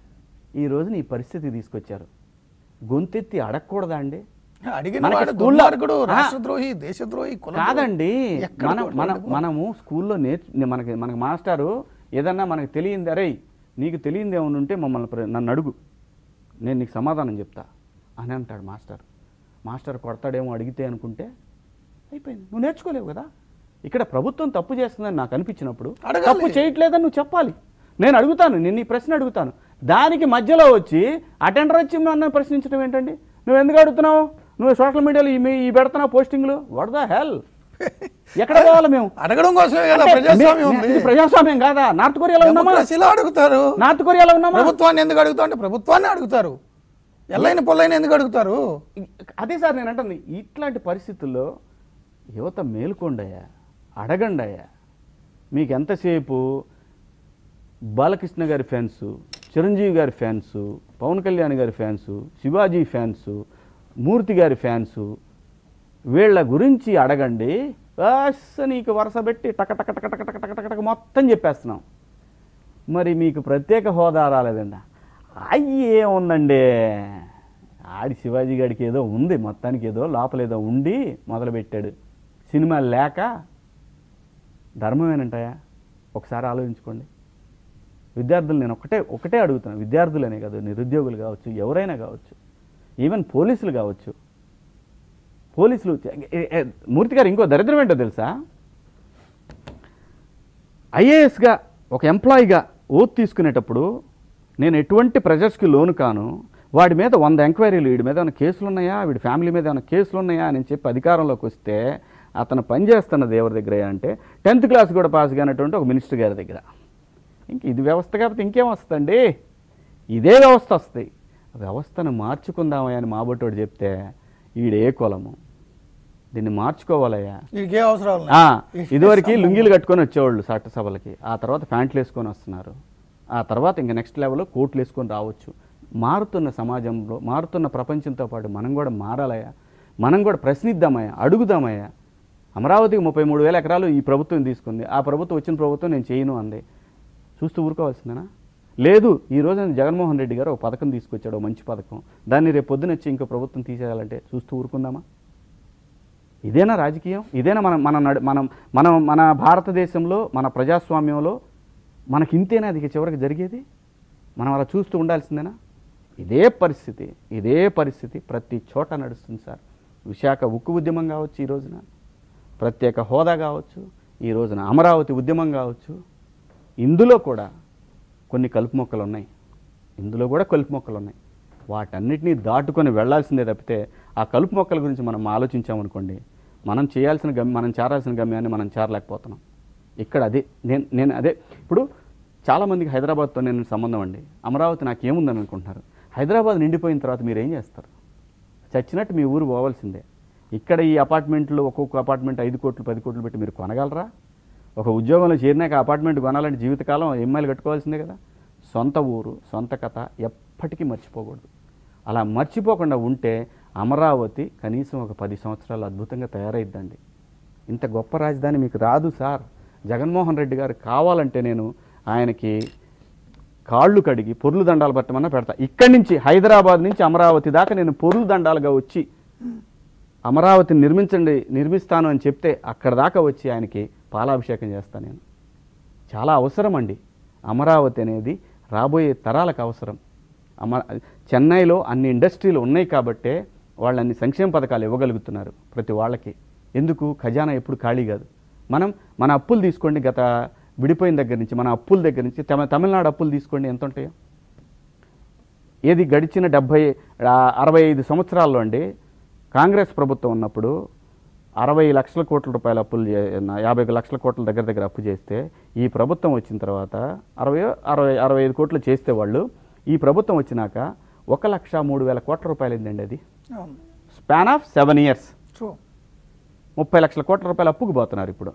ఈ రోజున ఈ పరిస్థితి తీసుకొచ్చారు గొంతెత్తి అడగకూడదా అండి అడిగిన మనకి వాడు స్కూల్లో- దుర్మార్గుడు ఆ. రాష్ట్రద్రోహి దేశద్రోహి కుల కాదండి ఎక్కడ మనం కూడా మన ఉండదు. మనము స్కూల్లో నేర్చు మనకి మనకి మాస్టారు ఏదన్నా మనకి తెలియంది అరే నీకు తెలియంది ఏమైనా ఉంటే మమ్మల్ని ప్ర- నన్ను అడుగు నేను నీకు సమాధానం చెప్తా అని అంటాడు మాస్టర్ మాస్టర్ కొడతాడేమో అడిగితే అనుకుంటే అయిపోయింది నువ్వు నేర్చుకోలేవు కదా ఇక్కడ ప్రభుత్వం తప్పు చేస్తుందని నాకు అనిపించినప్పుడు అడగాలి. తప్పు చేయట్లేదని నువ్వు చెప్పాలి నేను అడుగుతాను నేను ఈ ప్రశ్న అడుగుతాను దానికి మధ్యలో వచ్చి అటెండర్ వచ్చి నన్ను ప్రశ్నించడం ఏంటండి నువ్వు ఎందుకు అడుగుతున్నావు నువ్వు సోషల్ మీడియాలో ఈ మీ- ఈ పెడుతున్నావు పోస్టింగ్లు వాట్ ద హెల్ ఎక్కడ పోవాలి మేము అడగడం కోసమే కదా అంటే ప్రజాస్వామ్యం మే- ఉంది ఇది ప్రజాస్వామ్యం కాదా నార్త్ కొరియాలో ఉన్నామా డెమోక్రసీలో అడుగుతారు నార్త్ కొరియాలో ఉన్నామా ప్రభుత్వాన్ని ఎందుకు అడుగుతా అంటే ప్రభుత్వాన్ని అడుగుతారు ఎల్లైన పొల్లైన ఎందుకు అడుగుతారు అదే సార్ నేను అంటుంది ఇట్లాంటి పరిస్థితుల్లో యువత మేలుకోండయ్యా అడగండయ్యా మీకు ఎంతసేపు బాలకృష్ణ గారి ఫ్యాన్స్ చిరంజీవి గారి ఫ్యాన్స్ పవన్ కళ్యాణ్ గారి ఫ్యాన్స్ శివాజీ ఫ్యాన్స్ మూర్తి గారి ఫ్యాన్స్ వీళ్ళ గురించి అడగండి బస్ నీకు వరుస పెట్టి టక టక టక టక టక టక టక టక మొత్తం చెప్పేస్తున్నాం మరి మీకు ప్రత్యేక హోదా రాలేదండి అయ్యి ఏముందండి ఆడి శివాజీ గారికి ఏదో ఉంది మొత్తానికి ఏదో లోపల ఏదో ఉండి మొదలుపెట్టాడు సినిమా లేక ధర్మమేనంటాయా ఒకసారి ఆలోచించుకోండి విద్యార్థులు నేను ఒకటే ఒకటే అడుగుతాను విద్యార్థులనే కాదు నిరుద్యోగులు కావచ్చు ఎవరైనా కావచ్చు ఈవెన్ పోలీసులు కావచ్చు పోలీసులు ఏ- ఏ- మూర్తి గారు ఇంకో దరిద్రం ఏంటో తెలుసా ఐఏఎస్గా ఒక ఎంప్లాయీగా ఓత్ తీసుకునేటప్పుడు నేను ఎటువంటి ప్రెజర్స్కి లోను కాను వాడి మీద వంద ఎంక్వైరీలు వీడి మీద ఏమైనా కేసులు ఉన్నాయా వీడి ఫ్యామిలీ మీద ఏమైనా కేసులు ఉన్నాయా అని చెప్పి అధికారంలోకి వస్తే అతను పనిచేస్తున్నది ఎవరి దగ్గర అంటే టెన్త్ క్లాస్ కూడా పాస్ కానటువంటి ఒక మినిస్టర్ గారి దగ్గర ఇంక ఇది వ్యవస్థ కాకపోతే ఇంకేం వస్తుందండి ఇదే వ్యవస్థ వస్తాయి వ్యవస్థను మార్చుకుందామయ్యా అని మాబొట్టోడు చెప్తే ఈడే కులము దీన్ని మార్చుకోవాలయ్యా వీడికి ఏ అవసరాలు ఆ, ఉన్నాయి? ఇదివరకు లుంగీలు కట్టుకొని వచ్చేవాళ్ళు చట్టసభలకి ఆ తర్వాత ప్యాంట్లు వేసుకొని వస్తున్నారు ఆ తర్వాత ఇంకా నెక్స్ట్ లెవెల్లో కోట్లు వేసుకొని రావచ్చు మారుతున్న సమాజంలో మారుతున్న ప్రపంచంతో పాటు మనం కూడా మారాలయ్యా మనం కూడా ప్రశ్నిద్దామయ్యా అడుగుదామయ్యా అమరావతికి ముప్పై మూడు వేల ఎకరాలు ఈ ప్రభుత్వం తీసుకుంది ఆ ప్రభుత్వం వచ్చిన ప్రభుత్వం నేను చేయను అంది చూస్తూ ఊరుకోవాల్సిందేనా లేదు ఈ రోజున జగన్మోహన్ రెడ్డి గారు ఒక పథకం తీసుకొచ్చాడు ఒక మంచి పథకం దాన్ని రేపు పొద్దున వచ్చి ఇంకో ప్రభుత్వం తీసేయాలంటే చూస్తూ ఊరుకుందామా ఇదేనా రాజకీయం ఇదేనా మనం మన నడు మనం మనం మన భారతదేశంలో మన ప్రజాస్వామ్యంలో మనకి ఇంతేనా అది చివరికి జరిగేది మనం అలా చూస్తూ ఉండాల్సిందేనా ఇదే పరిస్థితి ఇదే పరిస్థితి ప్రతి చోట నడుస్తుంది సార్ విశాఖ ఉక్కు ఉద్యమం కావచ్చు ఈ రోజున ప్రత్యేక హోదా కావచ్చు ఈ రోజున అమరావతి ఉద్యమం కావచ్చు ఇందులో కూడా కొన్ని కలుపు మొక్కలు ఉన్నాయి ఇందులో కూడా కలుపు మొక్కలు ఉన్నాయి వాటన్నిటినీ దాటుకొని వెళ్ళాల్సిందే తప్పితే ఆ కలుపు మొక్కల గురించి మనం ఆలోచించామనుకోండి మనం చేయాల్సిన గమ్య మనం చేరాల్సిన గమ్యాన్ని మనం చేరలేకపోతున్నాం ఇక్కడ అదే నేను నేను అదే ఇప్పుడు చాలామందికి హైదరాబాద్తో నేను సంబంధం అండి అమరావతి నాకు ఏముందని అనుకుంటున్నారు హైదరాబాద్ నిండిపోయిన తర్వాత మీరు ఏం చేస్తారు చచ్చినట్టు మీ ఊరు పోవాల్సిందే ఇక్కడ ఈ అపార్ట్మెంట్లు ఒక్కొక్క అపార్ట్మెంట్ ఐదు కోట్లు పది కోట్లు పెట్టి మీరు కొనగలరా ఒక ఉద్యోగంలో చేరినాక అపార్ట్మెంట్ కొనాలంటే జీవితకాలం ఎమ్మెల్యే కట్టుకోవాల్సిందే కదా సొంత ఊరు సొంత కథ ఎప్పటికీ మర్చిపోకూడదు అలా మర్చిపోకుండా ఉంటే అమరావతి కనీసం ఒక పది సంవత్సరాలు అద్భుతంగా తయారైద్దండి ఇంత గొప్ప రాజధాని మీకు రాదు సార్ జగన్మోహన్ రెడ్డి గారు కావాలంటే నేను ఆయనకి కాళ్ళు కడిగి పొర్లు దండాలు పెట్టమన్నా పెడతా ఇక్కడి నుంచి హైదరాబాద్ నుంచి అమరావతి దాకా నేను పొర్లు దండాలుగా వచ్చి అమరావతిని నిర్మించండి నిర్మిస్తాను అని చెప్తే అక్కడ దాకా వచ్చి ఆయనకి పాలాభిషేకం చేస్తాను నేను చాలా అవసరం అండి అమరావతి అనేది రాబోయే తరాలకు అవసరం అమ చెన్నైలో అన్ని ఇండస్ట్రీలు ఉన్నాయి కాబట్టే వాళ్ళు అన్ని సంక్షేమ పథకాలు ఇవ్వగలుగుతున్నారు ప్రతి వాళ్ళకి ఎందుకు ఖజానా ఎప్పుడు ఖాళీ కాదు మనం మన అప్పులు తీసుకోండి గత విడిపోయిన దగ్గర నుంచి మన అప్పుల దగ్గర నుంచి తమ తమిళనాడు అప్పులు తీసుకోండి ఎంత ఉంటాయో ఏది గడిచిన డెబ్భై ఆ, అరవై ఐదు సంవత్సరాల్లో అండి కాంగ్రెస్ ప్రభుత్వం ఉన్నప్పుడు అరవై లక్షల కోట్ల రూపాయల అప్పులు చే- నా- యాభై ఒక లక్షల కోట్ల దగ్గర దగ్గర అప్పు చేస్తే ఈ ప్రభుత్వం వచ్చిన తర్వాత అరవై అరవై అరవై ఐదు కోట్లు చేస్తే వాళ్ళు ఈ ప్రభుత్వం వచ్చినాక ఒక లక్ష మూడు వేల కోట్ల రూపాయలు అయిందండి అది అవును span of seven years true ముప్పై లక్షల కోట్ల రూపాయలు అప్పుకు పోతున్నారు ఇప్పుడు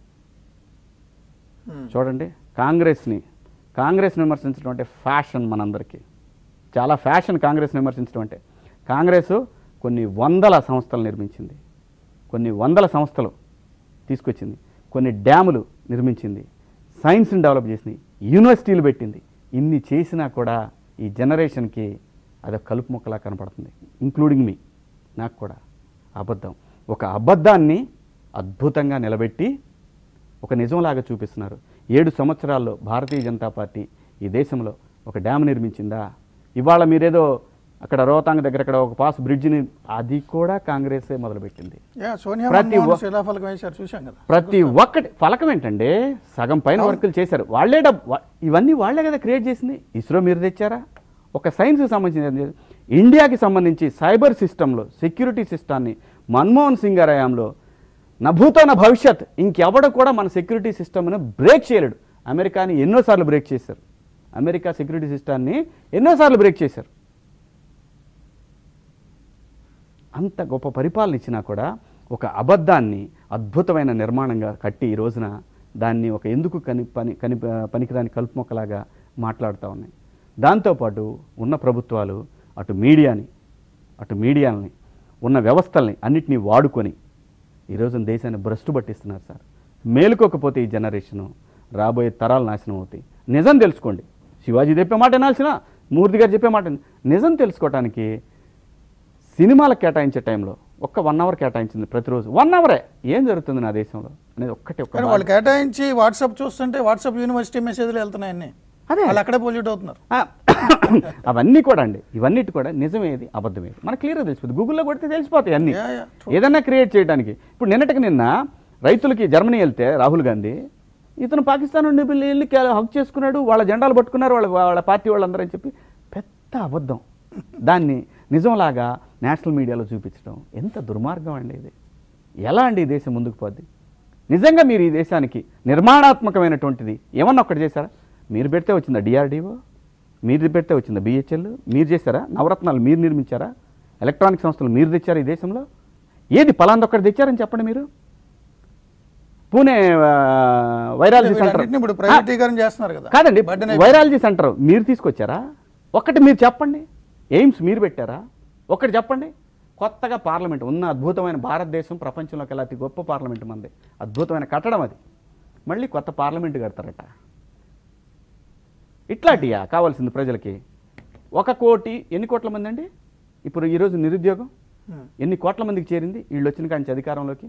చూడండి కాంగ్రెస్ని కాంగ్రెస్ని విమర్శించడం అంటే ఫ్యాషన్ మనందరికీ చాలా ఫ్యాషన్ కాంగ్రెస్ని విమర్శించడం అంటే కాంగ్రెస్ కొన్ని వందల సంస్థలు నిర్మించింది కొన్ని వందల సంస్థలు తీసుకొచ్చింది కొన్ని డ్యాములు నిర్మించింది సైన్స్ని డెవలప్ చేసింది యూనివర్సిటీలు పెట్టింది ఇన్ని చేసినా కూడా ఈ జనరేషన్కి అదొక కలుపు మొక్కలా కనపడుతుంది ఇంక్లూడింగ్ మీ నాకు కూడా అబద్ధం ఒక అబద్ధాన్ని అద్భుతంగా నిలబెట్టి ఒక నిజంలాగా చూపిస్తున్నారు ఏడు సంవత్సరాల్లో భారతీయ జనతా పార్టీ ఈ దేశంలో ఒక డ్యామ్ నిర్మించిందా ఇవాళ మీరేదో అక్కడ రోహతాంగ్ దగ్గర అక్కడ ఒక పాస్ బ్రిడ్జిని అది కూడా కాంగ్రెసే మొదలుపెట్టింది యా సోనియా ప్రతి మన్మోహన్ ఒ- శిలాఫలకం వేశారు చూశాం కదా ప్రతి ఒక్కటి ఫలకం ఏంటండి సగం పైన వర్కులు చేశారు వాళ్ళే డబ్బు వా- ఇవన్నీ వాళ్ళే కదా క్రియేట్ చేసింది ఇస్రో మీరు తెచ్చారా ఒక సైన్స్కి సంబంధించిన ఇండియాకి సంబంధించి సైబర్ సిస్టంలో సెక్యూరిటీ సిస్టాన్ని మన్మోహన్ సింగ్ గారి హయాంలో నభూతన భవిష్యత్ ఇంకెవడ కూడా మన సెక్యూరిటీ సిస్టమ్ను బ్రేక్ చేయలేడు అమెరికాని ఎన్నోసార్లు బ్రేక్ చేశారు అమెరికా సెక్యూరిటీ సిస్టాన్ని ఎన్నోసార్లు బ్రేక్ చేశారు అంత గొప్ప పరిపాలన ఇచ్చినా కూడా ఒక అబద్ధాన్ని అద్భుతమైన నిర్మాణంగా కట్టి ఈ రోజున దాన్ని ఒక ఎందుకు కని పని కని పనికిరాని కలుపు మొక్కలాగా మాట్లాడుతూ ఉన్నాయి దాంతోపాటు ఉన్న ప్రభుత్వాలు అటు మీడియాని అటు మీడియాని ఉన్న వ్యవస్థల్ని అన్నిటినీ వాడుకొని ఈ రోజున దేశాన్ని భ్రష్టు పట్టిస్తున్నారు సార్ మేలుకోకపోతే ఈ జనరేషను రాబోయే తరాలు నాశనం అవుతాయి నిజం తెలుసుకోండి శివాజీ చెప్పే మాట వినాల్సిన మూర్తి గారు చెప్పే మాట విన- నిజం తెలుసుకోవటానికి సినిమాలకు కేటాయించే టైంలో ఒక్క వన్ అవర్ కేటాయించింది ప్రతిరోజు వన్ అవరే ఏం జరుగుతుంది నా దేశంలో అనేది ఒక్కటే ఒక్క కానీ వాళ్ళు కేటాయించి వాట్సాప్ చూస్తుంటే వాట్సాప్ యూనివర్సిటీ మెసేజ్లు వెళ్తున్నాయి అన్ని అదే. వాళ్ళు అక్కడే పొల్యూట్ అవుతున్నారు ఆ, అవన్నీ కూడా అండి ఇవన్నిటి కూడా నిజమేది అబద్ధమేది మనకు క్లియర్గా తెలిసిపోతుంది గూగుల్లో కొడితే తెలిసిపోతాయి అన్ని Yeah, yeah, true. ఏదన్నా క్రియేట్ చేయడానికి ఇప్పుడు నిన్నటికి నిన్న రైతులకి జర్మనీ వెళ్తే రాహుల్ గాంధీ ఇతను పాకిస్తాన్ నుండి వెళ్ళి వెళ్ళి కే- హక్ చేసుకున్నాడు వాళ్ళ జెండాలు పట్టుకున్నారు వాళ్ళ వాళ్ళ పార్టీ వాళ్ళందరూ అని చెప్పి పెద్ద అబద్ధం దాన్ని నిజంలాగా నేషనల్ మీడియాలో చూపించడం ఎంత దుర్మార్గం అండి ఇది ఎలా అండి ఈ దేశం ముందుకు పోద్ది నిజంగా మీరు ఈ దేశానికి నిర్మాణాత్మకమైనటువంటిది ఏమన్నా ఒక్కటి చేశారా మీరు పెడితే వచ్చిందా డిఆర్డిఓ మీరు పెడితే వచ్చిందా బిహెచ్ఎల్ మీరు చేశారా నవరత్నాలు మీరు నిర్మించారా ఎలక్ట్రానిక్ సంస్థలు మీరు తెచ్చారా ఈ దేశంలో ఏది పలాందొక్కటి తెచ్చారని చెప్పండి మీరు పూణే ఆ, వైరాలజీ సెంటర్ వీటన్నిటిని ఇప్పుడు ప్రైవేటీకరణ చేస్తున్నారు కదా కాదండి Burden వైరాలజీ సెంటర్ మీరు తీసుకొచ్చారా ఒక్కటి మీరు చెప్పండి ఎయిమ్స్ మీరు పెట్టారా ఒక్కటి చెప్పండి కొత్తగా పార్లమెంట్ ఉన్న అద్భుతమైన భారతదేశం ప్రపంచంలోకి వెళ్ళి అతి గొప్ప పార్లమెంట్ మంది అద్భుతమైన కట్టడం అది మళ్ళీ కొత్త పార్లమెంట్ కడతారట ఇట్లాంటియా కావాల్సింది ప్రజలకి ఒక కోటి ఎన్ని కోట్ల మంది అండి ఇప్పుడు ఈరోజు నిరుద్యోగం ఎన్ని కోట్ల మందికి చేరింది వీళ్ళు వచ్చిన కాంచి అధికారంలోకి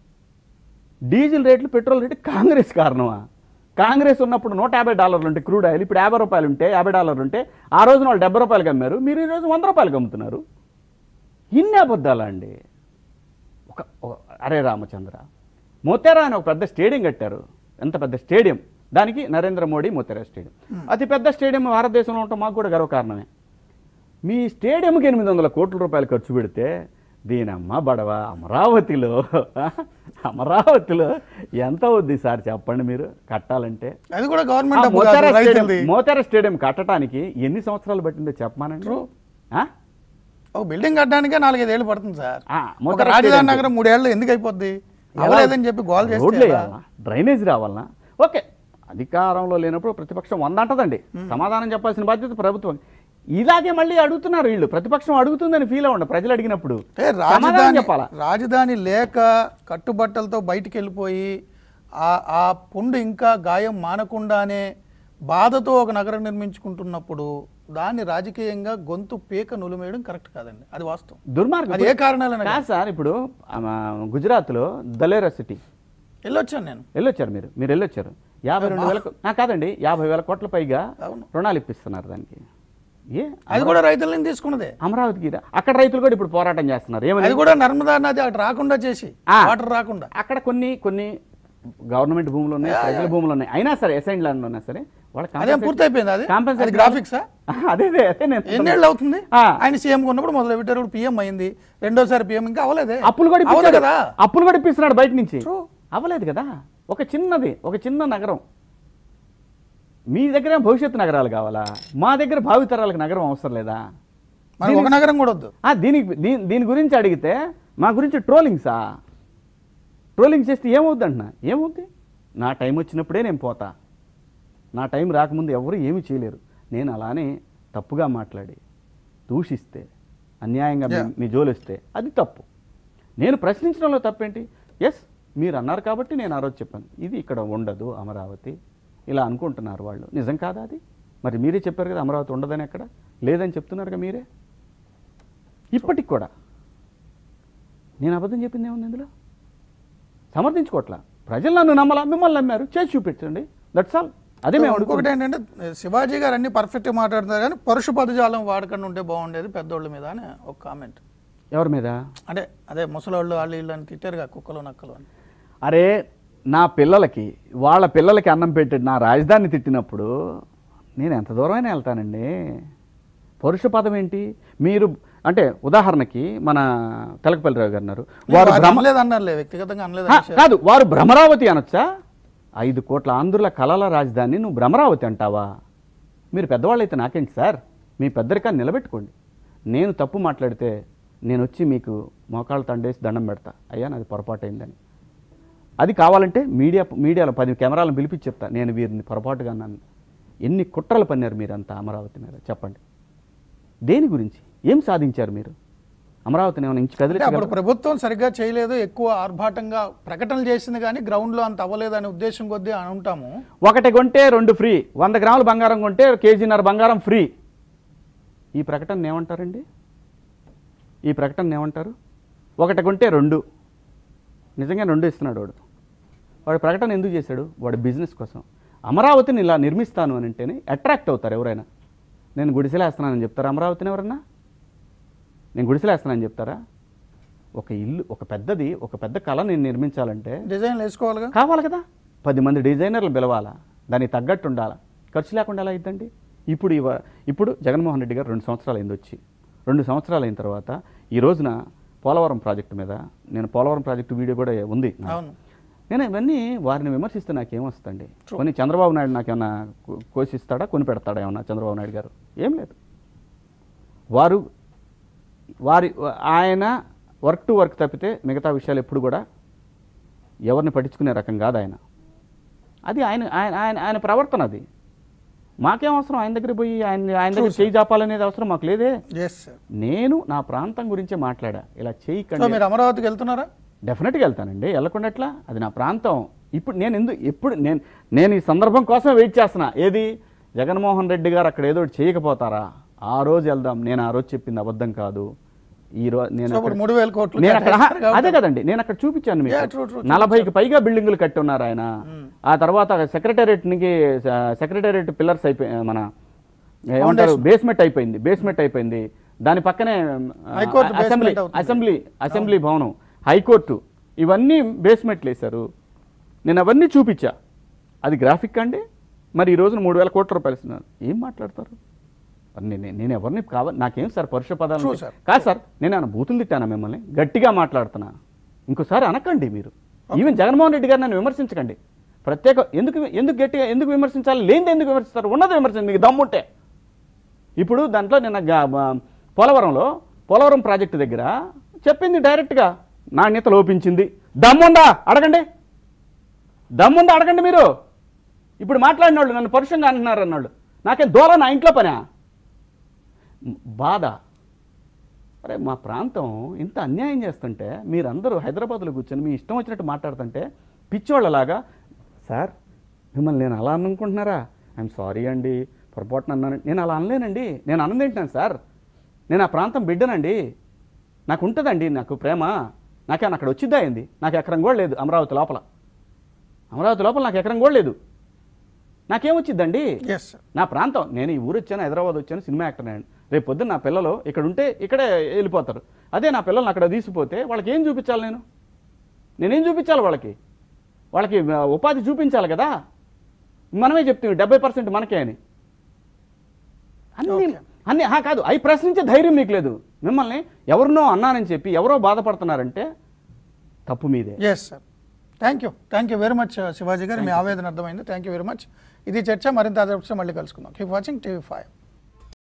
డీజిల్ రేట్లు పెట్రోల్ రేట్లు కాంగ్రెస్ కారణమా కాంగ్రెస్ ఉన్నప్పుడు నూట యాభై డాలర్లు ఉంటే క్రూడ్ ఆయిల్ ఇప్పుడు యాభై రూపాయలు ఉంటే యాభై డాలర్లు ఉంటే ఆ రోజున వాళ్ళు డెబ్బై రూపాయలకి అమ్మారు మీరు ఈరోజు వంద రూపాయలకి అమ్ముతున్నారు ఇన్ని అబద్ధాలా అండి ఒక ఒక- అరే రామచంద్ర మోతేరా అని ఒక పెద్ద స్టేడియం కట్టారు ఎంత పెద్ద స్టేడియం దానికి నరేంద్ర మోడీ మోతేరా స్టేడియం అతి పెద్ద స్టేడియం భారతదేశంలో ఉండటం మాకు కూడా గర్వకారణమే మీ స్టేడియంకి ఎనిమిది వందల కోట్ల రూపాయలు ఖర్చు పెడితే దీనమ్మ బడవ అమరావతిలో అమరావతిలో ఎంత అవుద్ది సార్ చెప్పండి మీరు కట్టాలంటే అది కూడా ఆ గవర్నమెంట్ డబ్బు మోతేరా కాదు, స్టేడియం రైతులది మోతేరా స్టేడియం కట్టడానికి ఎన్ని సంవత్సరాలు పట్టిందో చెప్పమానండి True. ఆ? ఒక బిల్డింగ్ కట్టడానికే నాలుగైదేళ్ళు పడుతుంది సార్ ఆ, ఒక మోతేరా రాజధాని స్టేడియం నగరం మూడేళ్ళు ఎందుకు అయిపోద్ది ఎలా? అవ్వలేదని చెప్పి గోల్ రోడ్లు చేస్తే ఎలా? వేయాలా డ్రైనేజ్ రావాలనా ఓకే అధికారంలో లేనప్పుడు ప్రతిపక్షం వంద అంటదండి సమాధానం చెప్పాల్సిన బాధ్యత ప్రభుత్వం ఇలాగే మళ్ళీ అడుగుతున్నారు వీళ్ళు ప్రతిపక్షం అడుగుతుందని ఫీల్ అవ్వండి ప్రజలు అడిగినప్పుడు అంటే సమాధానం రాజధాని చెప్పాలా రాజధాని లేక కట్టుబట్టలతో బయటికి వెళ్ళిపోయి ఆ ఆ పుండు ఇంకా గాయం మానకుండానే బాధతో ఒక నగరం నిర్మించుకుంటున్నప్పుడు దాన్ని రాజకీయంగా గొంతు పీక నులిమేయడం కరెక్ట్ కాదండి అది వాస్తవం దుర్మార్గం అది ఏ కారణాలైనా కాదు సార్ ఇప్పుడు ఆ, గుజరాత్లో దలేరా సిటీ వెళ్ళొచ్చాను నేను వెళ్ళొచ్చారు మీరు మీరు వెళ్ళొచ్చారు యాభై రెండు వేల ఆ, కాదండి యాభై వేల కోట్ల పైగా రుణాలు ఇప్పిస్తున్నారు దానికి ఏ అది కూడా రైతుల నుంచి తీసుకున్నదే అమరావతికి రా- అక్కడ రైతులు కూడా ఇప్పుడు పోరాటం చేస్తున్నారు ఏమని అది కూడా నర్మదా నది అటు రాకుండా చేసి ఆ. వాటర్ రాకుండా అక్కడ కొన్ని కొన్ని గవర్నమెంట్ భూములు ఉన్నాయి ప్రజల భూములు ఉన్నాయి అయినా సరే అసైన్ ల్యాండ్ ఉన్నా సరే వాళ్ళ అదే పూర్తయిపోయింది అది Compensation- అది గ్రాఫిక్సా అదే అదే అదే నేను ఎన్నేళ్ళు అవుతుంది ఆ. ఆయన సీఎం ఉన్నప్పుడు మొదలు పెట్టారు పిఎం అయింది రెండోసారి పిఎం ఇంకా అవ్వలేదే అప్పులు కూడా అవ్వదు ఇప్పించాడు కదా అప్పులు కూడా ఇప్పిస్తున్నాడు బయట నుంచి True. అవ్వలేదు కదా ఒక చిన్నది ఒక చిన్న నగరం మీ దగ్గర భవిష్యత్తు నగరాలు కావాలా మా దగ్గర భావితరాలకు నగరం అవసరం లేదా మరి ఒక నగరం కూడా వద్దు ఆ, దీనికి దీని దీని గురించి అడిగితే మా గురించి ట్రోలింగ్సా ట్రోలింగ్ చేస్తే ఏమవుద్ది అంటున్నా ఏమవుద్ది నా టైం వచ్చినప్పుడే నేను పోతా నా టైం రాకముందు ఎవరు ఏమీ చేయలేరు నేను అలానే తప్పుగా మాట్లాడి దూషిస్తే అన్యాయంగా మీ- మీ జోలిస్తే అది తప్పు నేను ప్రశ్నించడంలో తప్పేంటి ఎస్ మీరు అన్నారు కాబట్టి నేను ఆ రోజు చెప్పాను ఇది ఇక్కడ ఉండదు అమరావతి ఇలా అనుకుంటున్నారు వాళ్ళు నిజం కాదా అది మరి మీరే చెప్పారు కదా అమరావతి ఉండదని ఎక్కడ లేదని చెప్తున్నారుగా మీరే ఇప్పటికి కూడా నేను అబద్ధం చెప్పింది ఏముంది ఇందులో సమర్థించుకోవట్లా ప్రజలు నన్ను నమ్మలా మిమ్మల్ని నమ్మారు చేసి చూపించండి దట్స్ ఆల్ అదే మేము ఇంకొకటి అడుగుతున్నాం. ఏంటంటే శివాజీ గారు అన్ని పర్ఫెక్ట్గా మాట్లాడుతున్నారు కానీ పరుష పదజాలం వాడకుండా ఉంటే బాగుండేది పెద్దోళ్ళ మీద అని ఒక కామెంట్ ఎవరి మీద అంటే అదే ముసలోళ్ళు వాళ్ళు వీళ్ళు అని తిట్టారుగా కుక్కలు నక్కలు అని అరే నా పిల్లలకి వాళ్ళ పిల్లలకి అన్నం పెట్టి నా రాజధాని తిట్టినప్పుడు నేను ఎంత దూరమైనా వెళ్తానండి పరుష పదం ఏంటి మీరు అంటే ఉదాహరణకి మన తెలకపల్లిరావు గారు అన్నారు వారు వారు భ్రమ అనలేదు అన్నారులే వ్యక్తిగతంగా అనలేదు ఆ, కాదు వారు భ్రమరావతి అనొచ్చా ఐదు కోట్ల ఆంధ్రుల కలల రాజధాని నువ్వు భ్రమరావతి అంటావా మీరు పెద్దవాళ్ళు అయితే నాకేంటి సార్ మీ పెద్దరికాన్ని నిలబెట్టుకోండి నేను తప్పు మాట్లాడితే నేను వచ్చి మీకు మోకాళ్ళ తండేసి దండం పెడతా అయ్యా నాది పొరపాటు అయిందని అది కావాలంటే మీడియా మీడియాలో పది కెమెరాలను పిలిపించి చెప్తా నేను వీరిని పొరపాటుగా అన్నాను ఎన్ని కుట్రలు పన్నారు మీరంతా అమరావతి మీద చెప్పండి దేని గురించి ఏం సాధించారు మీరు అమరావతిని ఏమైనా ఇంచు అంటే అప్పుడు కదిలి ప్రభుత్వం సరిగ్గా చేయలేదు ఎక్కువ ఆర్భాటంగా ప్రకటనలు చేసింది కానీ గ్రౌండ్లో అంత అవ్వలేదు అనే ఉద్దేశం కొద్దీ అని ఉంటాము ఒకటి కొంటే రెండు ఫ్రీ వంద గ్రాముల బంగారం కొంటే కేజీన్నర బంగారం ఫ్రీ ఈ ప్రకటన ఏమంటారండి ఈ ప్రకటన ఏమంటారు ఒకటి కొంటే రెండు నిజంగా రెండు ఇస్తున్నాడు వాడు వాడు ప్రకటన ఎందుకు చేశాడు వాడు బిజినెస్ కోసం అమరావతిని ఇలా నిర్మిస్తాను అని అంటేనే అట్రాక్ట్ అవుతారు ఎవరైనా నేను గుడిసెలేస్తున్నానని చెప్తారా అమరావతిని ఎవరన్నా నేను గుడిసెలేస్తున్నానని చెప్తారా ఒక ఇల్లు ఒక పెద్దది ఒక పెద్ద కళ నేను నిర్మించాలంటే డిజైన్లు వేసుకోవాలిగా కావాలి కదా పది మంది డిజైనర్లు పిలవాలా దానికి తగ్గట్టు ఉండాలా ఖర్చు లేకుండా ఎలా అయిద్దండి ఇప్పుడు ఇవ ఇప్పుడు జగన్మోహన్ రెడ్డి గారు రెండు సంవత్సరాలు అయింది వచ్చి రెండు సంవత్సరాలు అయిన తర్వాత ఈ రోజున పోలవరం ప్రాజెక్టు మీద నేను పోలవరం ప్రాజెక్టు వీడియో కూడా ఉంది నాకు. అవును నేను ఇవన్నీ వారిని విమర్శిస్తే నాకేమొస్తుంది కొన్ని చంద్రబాబు నాయుడు నాకేమన్నా కో- కోసిస్తాడా కొని పెడతాడా ఏమన్నా చంద్రబాబు నాయుడు గారు ఏం లేదు వారు వారి ఆయన వర్క్ టు వర్క్ తప్పితే మిగతా విషయాలు ఎప్పుడు కూడా ఎవరిని పట్టించుకునే రకం కాదు ఆయన అది ఆయన ఆయన ఆయన ఆయన ప్రవర్తన అది మాకేం అవసరం ఆయన దగ్గర పోయి ఆయన ఆయన దగ్గర చేయి చాపాలనేది అవసరం మాకు లేదే ఎస్ సార్ నేను నా ప్రాంతం గురించే మాట్లాడా ఇలా సో చేయకండి మీరు అమరావతికి వెళ్తున్నారా డెఫినెట్గా వెళ్తానండి వెళ్ళకుండా ఎట్లా అది నా ప్రాంతం ఇప్పుడు నేను ఎందుకు ఎప్పుడు నేను నేను ఈ సందర్భం కోసమే వెయిట్ చేస్తున్నా ఏది జగన్మోహన్ రెడ్డి గారు అక్కడ ఏదో ఒకటి చేయకపోతారా ఆ రోజు వెళ్దాం నేను ఆ రోజు చెప్పింది అబద్ధం కాదు ఈ రోజు నేను సో ఇప్పుడు అక్కడ- మూడు వేల కోట్లు నేను అక్కడ కేటాయిస్తారు కాబట్టి- అదే కదండి నేను అక్కడ చూపించాను Yeah, మీకు true, true, నలభైకి పైగా బిల్డింగులు కట్టి ఉన్నారు ఆయన ఆ తర్వాత సెక్రటేరియట్ నికి సెక్రటేరియట్ పిల్లర్స్ అయిపోయి మన ఏమంటారు Foundation. బేస్మెంట్ అయిపోయింది బేస్మెంట్ అయిపోయింది దాని పక్కనే ఆ, హైకోర్టు basement అసెంబ్లీ అవుతుంది. అసెంబ్లీ అసెంబ్లీ భవనం హైకోర్టు ఇవన్నీ బేస్మెంట్లు వేశారు నేను అవన్నీ చూపించా అది గ్రాఫిక్ అండి మరి ఈ రోజున మూడు వేల కోట్ల రూపాయలు ఇస్తున్నారు ఏం మాట్లాడతారు మరి నేను నేను ఎవరిని కావాలి నాకేం సార్ పరుష పదాలు True, అంటే- sir. కాదు సార్ నేను ఏమైనా బూతులు తిట్టానా మిమ్మల్ని గట్టిగా మాట్లాడుతున్నా ఇంకోసారి అనకండి మీరు ఈవెన్ జగన్మోహన్ రెడ్డి గారు నన్ను విమర్శించకండి ప్రత్యేక ఎందుకు ఎందుకు గట్టిగా ఎందుకు విమర్శించాలి లేనిది ఎందుకు విమర్శిస్తారు ఉన్నది విమర్శించండి మీకు దమ్ముంటే ఇప్పుడు దాంట్లో నిన్న గా- బ- పోలవరంలో పోలవరం ప్రాజెక్టు దగ్గర చెప్పింది డైరెక్ట్గా నాణ్యత లోపించింది దమ్ముందా అడగండి దమ్ముందా అడగండి మీరు ఇప్పుడు మాట్లాడిన వాళ్ళు నన్ను పరుషంగా అంటున్నారు అన్నాళ్ళు నాకేం దూరం నా ఇంట్లో పనా బాధ అరే మా ప్రాంతం ఇంత అన్యాయం చేస్తుంటే మీరందరూ హైదరాబాద్లో కూర్చొని మీ ఇష్టం వచ్చినట్టు మాట్లాడుతుంటే పిచ్చోళ్ళలాగా సార్ మిమ్మల్ని నేను అలా అనుకుంటున్నారా ఐఎమ్ సారీ అండి పొరపాటున అన్నాను నేను అలా అనలేనండి నేను అన్నదేంటాను సార్ నేను ఆ ప్రాంతం బిడ్డనండి నాకు ఉంటుందండి నాకు ప్రేమ నాకేమన్నా అక్కడ వచ్చిద్దా అయింది నాకు ఎకరం కూడా లేదు అమరావతి లోపల అమరావతి లోపల నాకు ఎకరం కూడా లేదు నాకేమొచ్చిద్దండి ఎస్ సార్ నా ప్రాంతం నేను ఈ ఊరు వచ్చాను హైదరాబాద్ వచ్చాను సినిమా యాక్టర్ నేను రేపు పొద్దున్న నా పిల్లలు ఇక్కడ ఉంటే ఇక్కడే వెళ్ళిపోతారు అదే నా పిల్లల్ని అక్కడ తీసిపోతే వాళ్ళకి ఏం చూపించాలి నేను నేనేం చూపించాలి వాళ్ళకి వాళ్ళకి ఆ, ఉపాధి చూపించాలి కదా మనమే చెప్తాం డెబ్బై పర్సెంట్ మనకే అని అన్ని Okay. అన్ని హా, కాదు అవి ప్రశ్నించే ధైర్యం మీకు లేదు మిమ్మల్ని ఎవరినో అన్నానని చెప్పి ఎవరో బాధపడుతున్నారంటే తప్పు మీదే yes sir thank you thank you very much Shivaji garu మీ ఆవేదన అర్థమైంది థ్యాంక్ యూ వెరీ మచ్ ఇది చర్చ మరింత అదృష్టం మళ్ళీ కలుసుకుందాం కీప్ వాచింగ్ టీవీ ఫైవ్